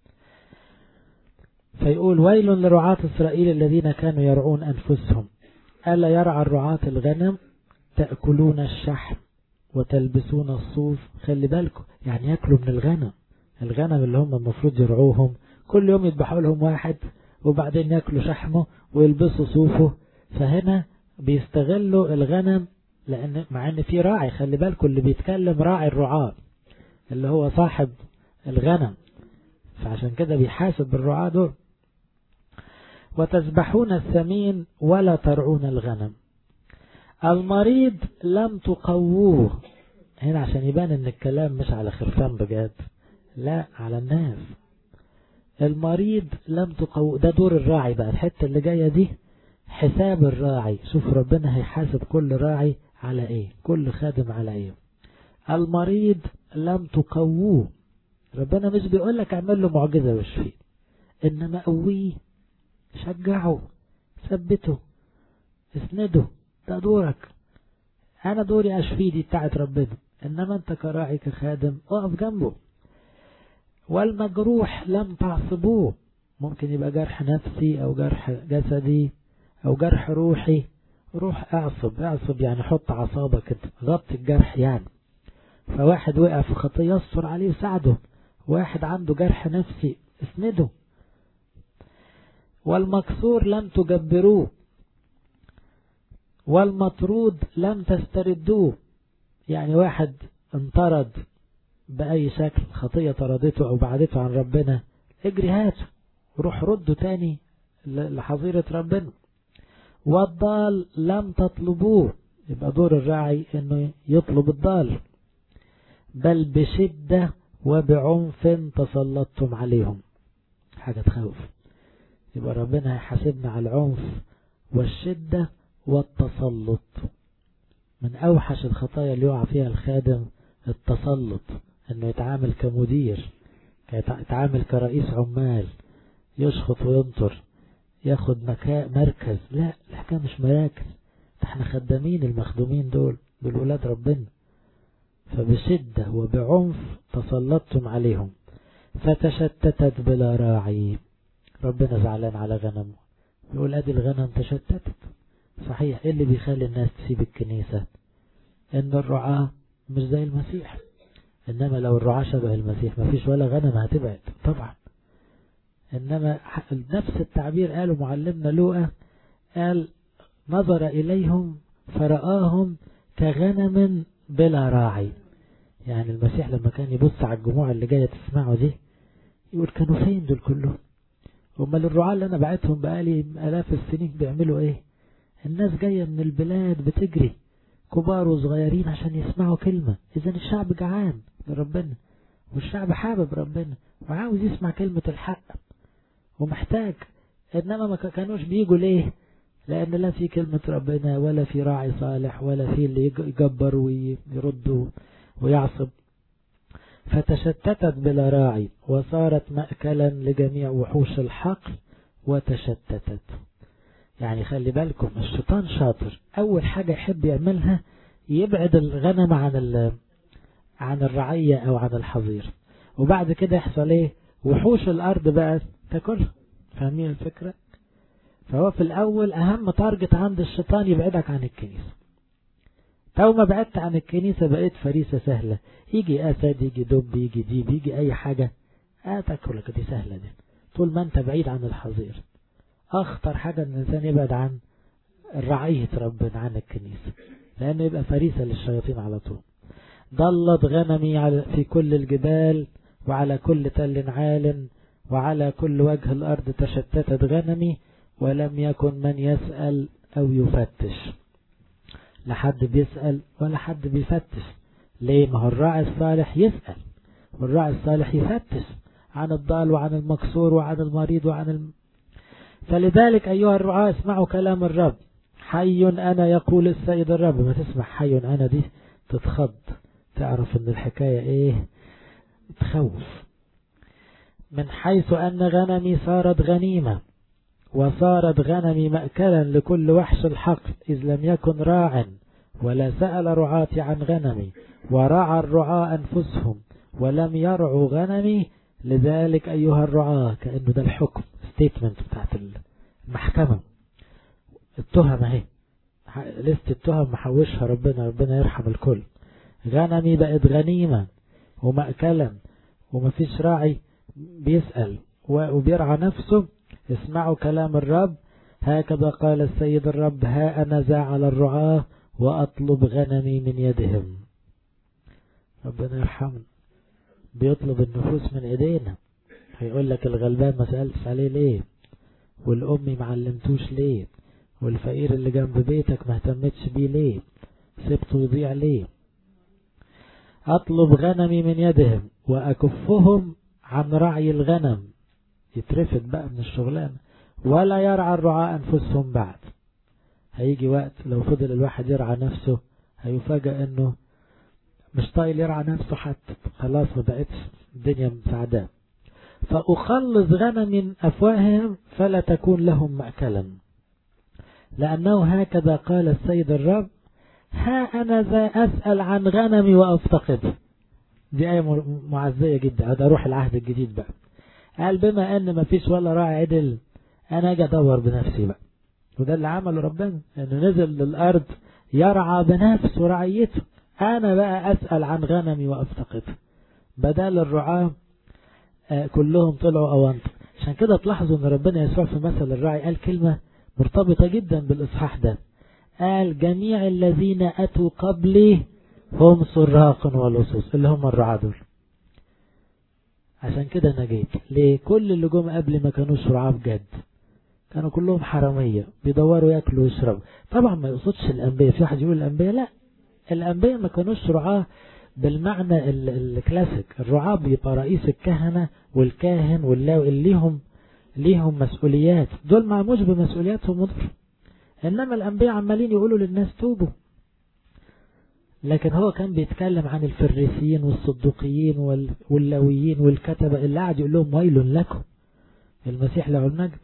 فيقول ويل لرعاة إسرائيل الذين كانوا يرعون أنفسهم ألا يرعى الرعاة الغنم تأكلون الشحم وتلبسون الصوف خلي بالكم يعني يأكلوا من الغنم الغنم اللي هم المفروض يرعوهم كل يوم يذبحوا لهم واحد وبعدين يأكلوا شحمه ويلبسوا صوفه فهنا بيستغلوا الغنم لأن مع ان في راعي خلي بالكم اللي بيتكلم راعي الرعاة اللي هو صاحب الغنم فعشان كده بيحاسب الرعاة دول وتذبحون الثمين ولا ترعون الغنم المريض لم تقووه هنا عشان يبان ان الكلام مش على خرفان بجد لا على الناس المريض لم تقووه ده دور الراعي بقى الحتة اللي جاية دي حساب الراعي شوف ربنا هيحاسب كل راعي على ايه كل خادم على ايه المريض لم تقووه ربنا مش بيقول لك اعمل له معجزة واشفيه انما قويه شجعه ثبته اسنده ده دورك انا دوري اشفيه دي بتاعت ربنا انما انت كراعي كخادم اقف جنبه والمجروح لم تعصبوه ممكن يبقى جرح نفسي او جرح جسدي او جرح روحي روح اعصب اعصب يعني حط عصابة كده غطي الجرح يعني فواحد وقع في خطية يصر عليه وساعده واحد عنده جرح نفسي اسنده والمكسور لم تجبروه والمطرود لم تستردوه يعني واحد انطرد بأي شكل خطية طردته أو بعدته عن ربنا اجري هاته روح رده تاني لحظيرة ربنا والضال لم تطلبوه يبقى دور الراعي انه يطلب الضال بل بشدة وبعنف تسلطتم عليهم حاجة تخوف يبقى ربنا هيحاسبنا على العنف والشدة والتسلط من أوحش الخطايا اللي يقع فيها الخادم التسلط انه يتعامل كمدير يتعامل كرئيس عمال يشخط وينطر ياخد مكان مركز لا الحكاية مش مراكز احنا خدامين المخدومين دول دول ولاد ربنا فبشدة وبعنف تسلطتم عليهم فتشتتت بلا راعي ربنا زعلان على غنمه يقول ادي الغنم تشتتت صحيح ايه اللي بيخلي الناس تسيب الكنيسة ان الرعاة مش زي المسيح انما لو الرعاة شبه المسيح مفيش ولا غنم هتبعد طبعا انما نفس التعبير قاله معلمنا لوقا قال نظر اليهم فرآهم كغنم بلا راعي يعني المسيح لما كان يبص على الجموع اللي جاية تسمعه دي يقول كانوا فين دول كلهم امال الرعاة اللي انا بعتهم بقالي الاف السنين بيعملوا ايه الناس جاية من البلاد بتجري كبار وصغيرين عشان يسمعوا كلمة اذا الشعب جعان لربنا والشعب حابب ربنا وعاوز يسمع كلمة الحق ومحتاج انما ما كانوش بيجوا ليه لان لا في كلمة ربنا ولا في راعي صالح ولا في اللي يجبر ويرد ويعصب فتشتتت بلا راعي وصارت مأكلا لجميع وحوش الحقل وتشتتت يعني خلي بالكم الشيطان شاطر اول حاجة يحب يعملها يبعد الغنم عن عن الرعية او عن الحظير وبعد كده يحصل ايه وحوش الارض بقى تاكلها فاهمين الفكرة فهو في الاول اهم تارجت عند الشيطان يبعدك عن الكنيسة تو ما بعدت عن الكنيسة بقيت فريسة سهلة يجي اسد يجي دب يجي ديب يجي اي حاجة اه تاكلك دي سهلة دي طول ما انت بعيد عن الحظير اخطر حاجة ان الانسان يبعد عن رعية ربنا عن الكنيسة لانه يبقى فريسة للشياطين على طول ضلت غنمي في كل الجبال وعلى كل تل عال وعلى كل وجه الأرض تشتتت غنمي ولم يكن من يسأل أو يفتش لا حد بيسأل ولا حد بيفتش ليه ما هو الراعي الصالح يسأل والراعي الصالح يفتش عن الضال وعن المكسور وعن المريض وعن الم... فلذلك أيها الرعاة اسمعوا كلام الرب حي أنا يقول السيد الرب ما تسمع حي أنا دي تتخض تعرف ان الحكاية ايه تخوف من حيث أن غنمي صارت غنيمة وصارت غنمي مأكلا لكل وحش الحقل إذ لم يكن راع ولا سأل رعاتي عن غنمي ورعى الرعاة أنفسهم ولم يرعوا غنمي لذلك أيها الرعاة كأنه ده الحكم ستيتمنت بتاعت المحكمة التهم اهي لست التهم محوشها ربنا ربنا يرحم الكل غنمي بقت غنيمة ومأكلا ومفيش راعي بيسأل وبيرعى نفسه اسمعوا كلام الرب هكذا قال السيد الرب ها أنا ذا على الرعاة وأطلب غنمي من يدهم ربنا يرحمنا بيطلب النفوس من ايدينا هيقول لك الغلبان ما سألتش عليه ليه والأمي معلمتوش ليه والفقير اللي جنب بيتك ما اهتمتش بيه ليه سبته يضيع ليه أطلب غنمي من يدهم وأكفهم عن رعي الغنم يترفد بقى من الشغلانة ولا يرعى الرعاء أنفسهم بعد هيجي وقت لو فضل الواحد يرعى نفسه هيفاجأ انه مش طايل يرعى نفسه حتى خلاص ما بقتش الدنيا مساعداه فأخلص غنم من أفواههم فلا تكون لهم مأكلا لأنه هكذا قال السيد الرب ها أنا ذا أسأل عن غنمي وأفتقد دي آية معزية جدا هذا روح العهد الجديد بقى قال بما أن ما فيش ولا راعي عدل أنا أجي أدور بنفسي بقى وده اللي عمله ربنا أنه نزل للأرض يرعى بنفسه رعيته أنا بقى أسأل عن غنمي وأفتقد بدل الرعاة كلهم طلعوا أوانطة عشان كده تلاحظوا أن ربنا يسوع في مثل الراعي قال كلمة مرتبطة جدا بالإصحاح ده قال جميع الذين أتوا قبلي هم سراق ولصوص اللي هم الرعاة دول عشان كده أنا جيت ليه كل اللي جم قبلي ما كانوش رعاة بجد كانوا كلهم حرامية بيدوروا ياكلوا ويشربوا طبعا ما يقصدش الأنبياء في واحد يقول الأنبياء لا الأنبياء ما كانوش رعاة بالمعنى الكلاسيك الرعاة بيبقى رئيس الكهنة والكاهن واللاوي اللي ليهم ليهم مسؤوليات دول ما مش بمسؤولياتهم مضر إنما الأنبياء عمالين يقولوا للناس توبوا لكن هو كان بيتكلم عن الفريسيين والصدوقيين واللويين والكتبة اللي قاعد يقول لهم ويل لكم المسيح له المجد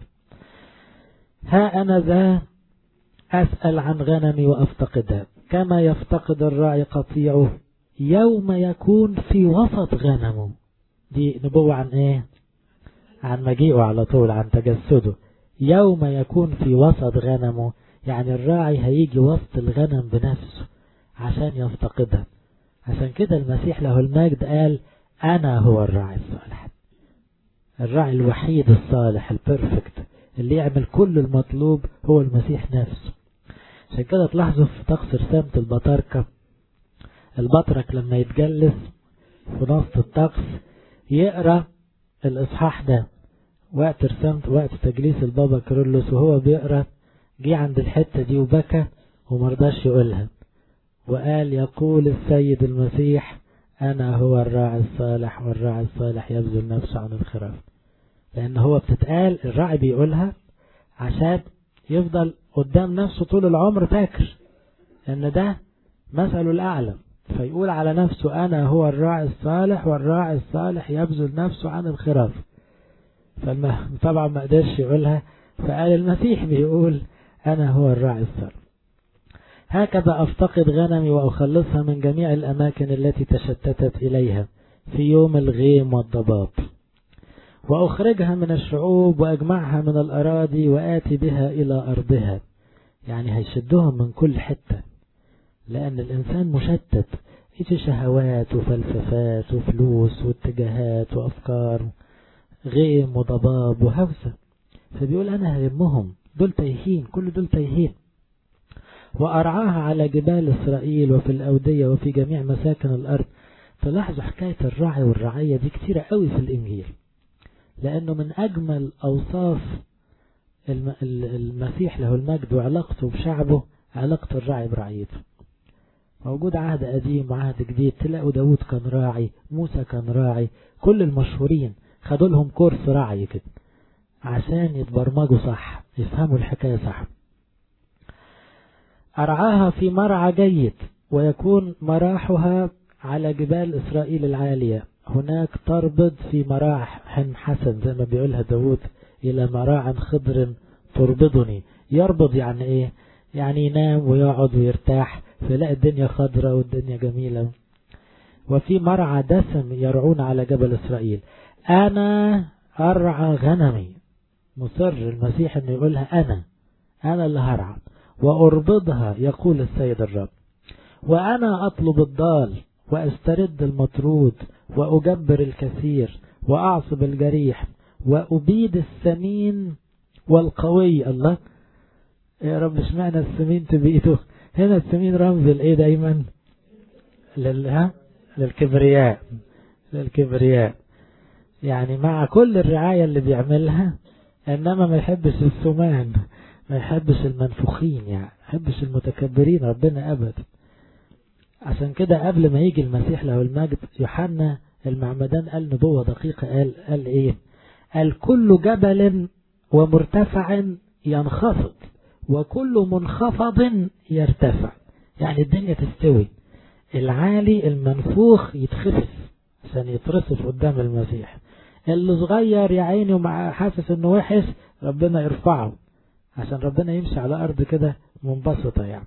ها أنا ذا أسأل عن غنمي وأفتقدها كما يفتقد الراعي قطيعه يوم يكون في وسط غنمه دي نبوة عن ايه عن مجيئه على طول عن تجسده يوم يكون في وسط غنمه يعني الراعي هيجي وسط الغنم بنفسه عشان يفتقدها عشان كده المسيح له المجد قال أنا هو الراعي الصالح الراعي الوحيد الصالح البرفكت اللي يعمل كل المطلوب هو المسيح نفسه عشان كده تلاحظوا في طقس رسامة البطاركة البطرك لما يتجلس في نص الطقس يقرأ الإصحاح ده وقت رسامة وقت تجليس البابا كيرلس وهو بيقرأ جه عند الحتة دي وبكى ومرضاش يقولها وقال يقول السيد المسيح أنا هو الراعي الصالح والراعي الصالح يبذل نفسه عن الخراف لأن هو بتتقال الراعي بيقولها عشان يفضل قدام نفسه طول العمر فاكر ان ده مثله الأعلى فيقول على نفسه أنا هو الراعي الصالح والراعي الصالح يبذل نفسه عن الخراف طبعا ما قدرش يقولها فقال المسيح بيقول أنا هو الراعي الصالح هكذا أفتقد غنمي وأخلصها من جميع الأماكن التي تشتتت إليها في يوم الغيم والضباب وأخرجها من الشعوب وأجمعها من الأراضي وآتي بها إلى أرضها يعني هيشدهم من كل حتة لأن الإنسان مشتت يجي شهوات وفلسفات وفلوس واتجاهات وأفكار غيم وضباب وهوسة فبيقول أنا هلمهم دول تايهين كل دول تايهين وأرعاها على جبال إسرائيل وفي الأودية وفي جميع مساكن الأرض تلاحظوا حكاية الراعي والرعية دي كتيرة قوي في الإنجيل لأنه من أجمل أوصاف المسيح له المجد وعلاقته بشعبه علاقة الراعي برعيته موجود عهد قديم وعهد جديد تلاقوا داود كان راعي موسى كان راعي كل المشهورين خدوا لهم كورس راعي كده عشان يتبرمجوا صح يفهموا الحكاية صح أرعاها في مرعى جيد ويكون مراحها على جبال إسرائيل العالية هناك تربض في مراح حسن زي ما بيقولها داود إلى مراع خضر تربضني يربض يعني إيه يعني ينام ويقعد ويرتاح فيلاقي الدنيا خضرة والدنيا جميلة وفي مرعى دسم يرعون على جبل إسرائيل أنا أرعى غنمي مصر المسيح أنه يقولها أنا أنا اللي هرعى وأربضها يقول السيد الرب وأنا أطلب الضال وأسترد المطرود وأجبر الكثير وأعصب الجريح وأبيد السمين والقوي الله يا رب اشمعنى السمين تبيده هنا السمين رمز الايه دايما لل للكبرياء للكبرياء يعني مع كل الرعاية اللي بيعملها انما ما يحبش السمان ما يحبش المنفوخين يعني ما يحبش المتكبرين ربنا ابدا عشان كده قبل ما يجي المسيح له المجد يوحنا المعمدان قال نبوة دقيقة قال قال ايه قال كل جبل ومرتفع ينخفض وكل منخفض يرتفع يعني الدنيا تستوي العالي المنفوخ يتخفف عشان يترصف قدام المسيح اللي صغير يا عيني ومع حاسس انه وحش ربنا يرفعه عشان ربنا يمشي على ارض كده منبسطة يعني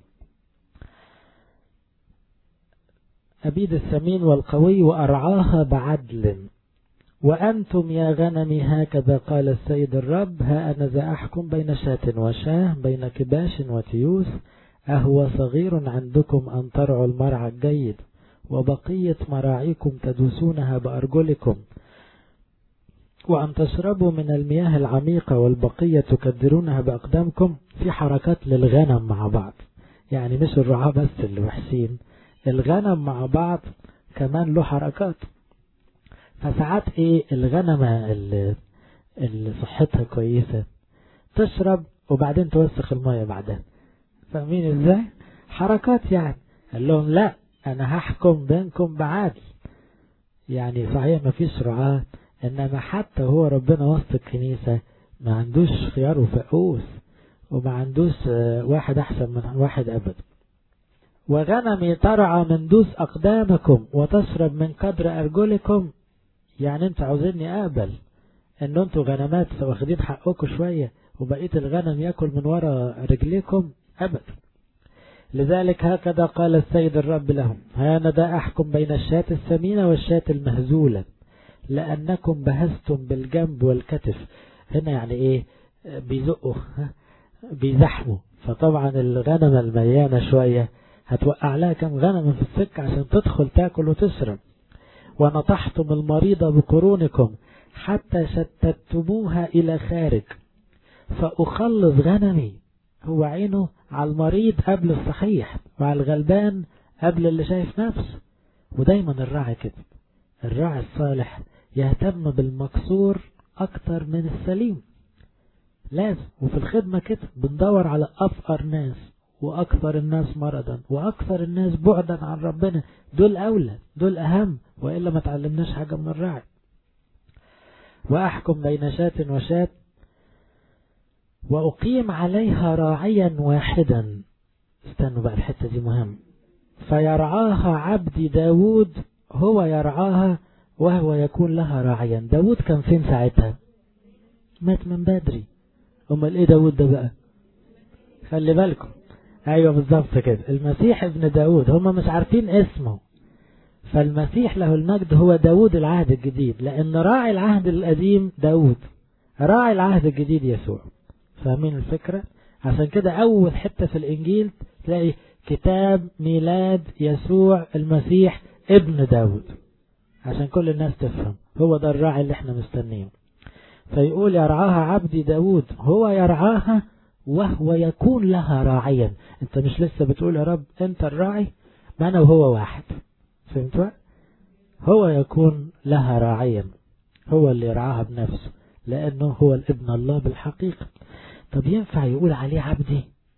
أبيد السمين والقوي وأرعاها بعدل وأنتم يا غنمي هكذا قال السيد الرب ها أنا ذا أحكم بين شاة وشاه بين كباش وتيوس أهو صغير عندكم أن ترعوا المرعى الجيد وبقية مراعيكم تدوسونها بأرجلكم وأن تشربوا من المياه العميقة والبقية تكدرونها بأقدامكم في حركات للغنم مع بعض يعني مش الرعاة بس اللي وحشين الغنم مع بعض كمان له حركات فساعات ايه الغنمة اللي, اللي صحتها كويسة تشرب وبعدين توسخ المية بعدها فاهمين ازاي حركات يعني قال لهم لا انا هحكم بينكم بعدل يعني صحيح ما فيش رعاة انما حتى هو ربنا وسط الكنيسة ما عندوش خيار وفقوس وما عندوش واحد أحسن من واحد أبدا وغنمي ترعى من دوس أقدامكم وتشرب من قدر أرجلكم يعني انت عاوزيني أقبل ان انتوا غنمات واخدين حقكم شوية وبقية الغنم يأكل من وراء رجليكم أبدا لذلك هكذا قال السيد الرب لهم هانا دا أحكم بين الشاة السمينة والشاة المهزولة لأنكم بهزتم بالجنب والكتف هنا يعني ايه بيزقوا بيزحموا فطبعا الغنمة المليانة شوية هتوقع لها كم غنمة في السكة عشان تدخل تاكل وتشرب ونطحتم المريضة بقرونكم حتى شتتموها إلى خارج فأخلص غنمي هو عينه على المريض قبل الصحيح وعلى الغلبان قبل اللي شايف نفسه ودايما الراعي كده الراعي الصالح يهتم بالمكسور أكتر من السليم لازم وفي الخدمة كده بندور على أفقر ناس وأكثر الناس مرضا وأكثر الناس بعدا عن ربنا دول أولى دول أهم وإلا ما تعلمناش حاجة من الراعي وأحكم بين شاة وشاة وأقيم عليها راعيا واحدا استنوا بقى الحتة دي مهم فيرعاها عبدي داود هو يرعاها وهو يكون لها راعيا داود كان فين ساعتها مات من بدري امال ايه داود ده بقى خلي بالكم ايوه بالظبط كده المسيح ابن داود هم مش عارفين اسمه فالمسيح له المجد هو داود العهد الجديد لان راعي العهد القديم داود راعي العهد الجديد يسوع فاهمين الفكرة عشان كده اول حتة في الانجيل تلاقي كتاب ميلاد يسوع المسيح ابن داود عشان كل الناس تفهم هو ده الراعي اللي احنا مستنيه فيقول يرعاها عبدي داود هو يرعاها وهو يكون لها راعيا انت مش لسه بتقول يا رب انت الراعي ما انا وهو واحد فهمت هو يكون لها راعيا هو اللي يرعاها بنفسه لانه هو الابن الله بالحقيقة طب ينفع يقول عليه عبدي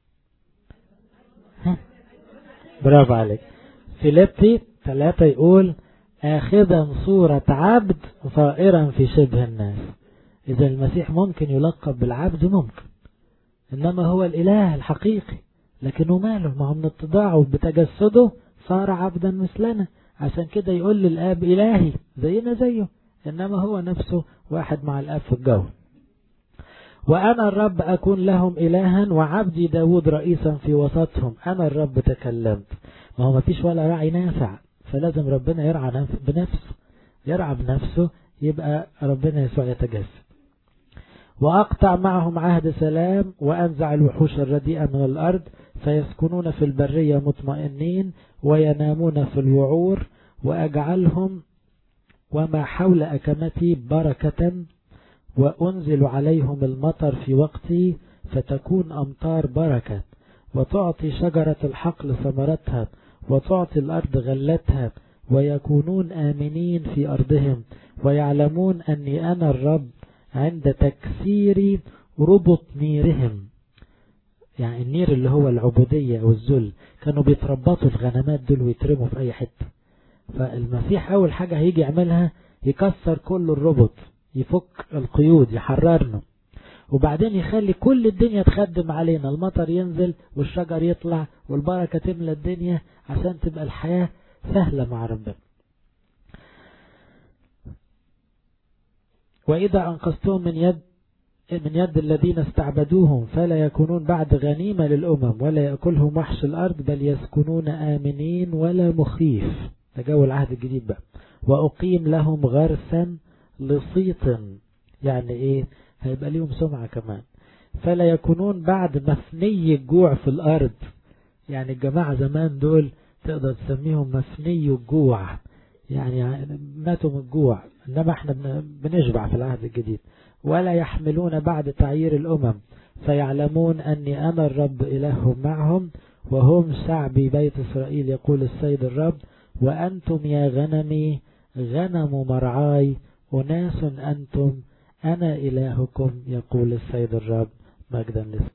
ها برافو عليك فيليبي ثلاثة يقول آخذا صورة عبد طائرا في شبه الناس إذا المسيح ممكن يلقب بالعبد ممكن إنما هو الإله الحقيقي لكنه ماله ما هو من اتضاعه بتجسده صار عبدا مثلنا عشان كده يقول للآب إلهي زينا زيه إنما هو نفسه واحد مع الآب في الجو وأنا الرب أكون لهم إلها وعبدي داود رئيسا في وسطهم أنا الرب تكلمت ما هو ما فيش ولا راعي نافع فلازم ربنا يرعى بنفسه يرعى بنفسه يبقى ربنا يسوع يتجسد وأقطع معهم عهد سلام وأنزع الوحوش الرديئة من الأرض فيسكنون في البرية مطمئنين وينامون في الوعور وأجعلهم وما حول أكمتي بركة وأنزل عليهم المطر في وقتي فتكون أمطار بركة وتعطي شجرة الحقل ثمرتها وتعطي الأرض غلتها ويكونون آمنين في أرضهم ويعلمون أني أنا الرب عند تكسير ربط نيرهم يعني النير اللي هو العبودية أو الذل كانوا بيتربطوا الغنمات دول ويترموا في أي حتة فالمسيح أول حاجة هيجي يعملها يكسر كل الربط يفك القيود يحررنا وبعدين يخلي كل الدنيا تخدم علينا المطر ينزل والشجر يطلع والبركة تملى الدنيا عشان تبقى الحياة سهلة مع ربنا وإذا أنقذتهم من يد من يد الذين استعبدوهم فلا يكونون بعد غنيمة للأمم ولا يأكلهم وحش الأرض بل يسكنون آمنين ولا مخيف ده جو العهد الجديد بقى وأقيم لهم غرسا لصيط يعني إيه هيبقى ليهم سمعة كمان فلا يكونون بعد مفني الجوع في الأرض يعني الجماعة زمان دول تقدر تسميهم مفني الجوع يعني ماتوا من الجوع إنما احنا بنشبع في العهد الجديد ولا يحملون بعد تعيير الأمم فيعلمون أني أنا الرب إلههم معهم وهم شعبي بيت إسرائيل يقول السيد الرب وأنتم يا غنمي غنم مرعاي أناس أنتم أنا إلهكم يقول السيد الرب مجدا لسه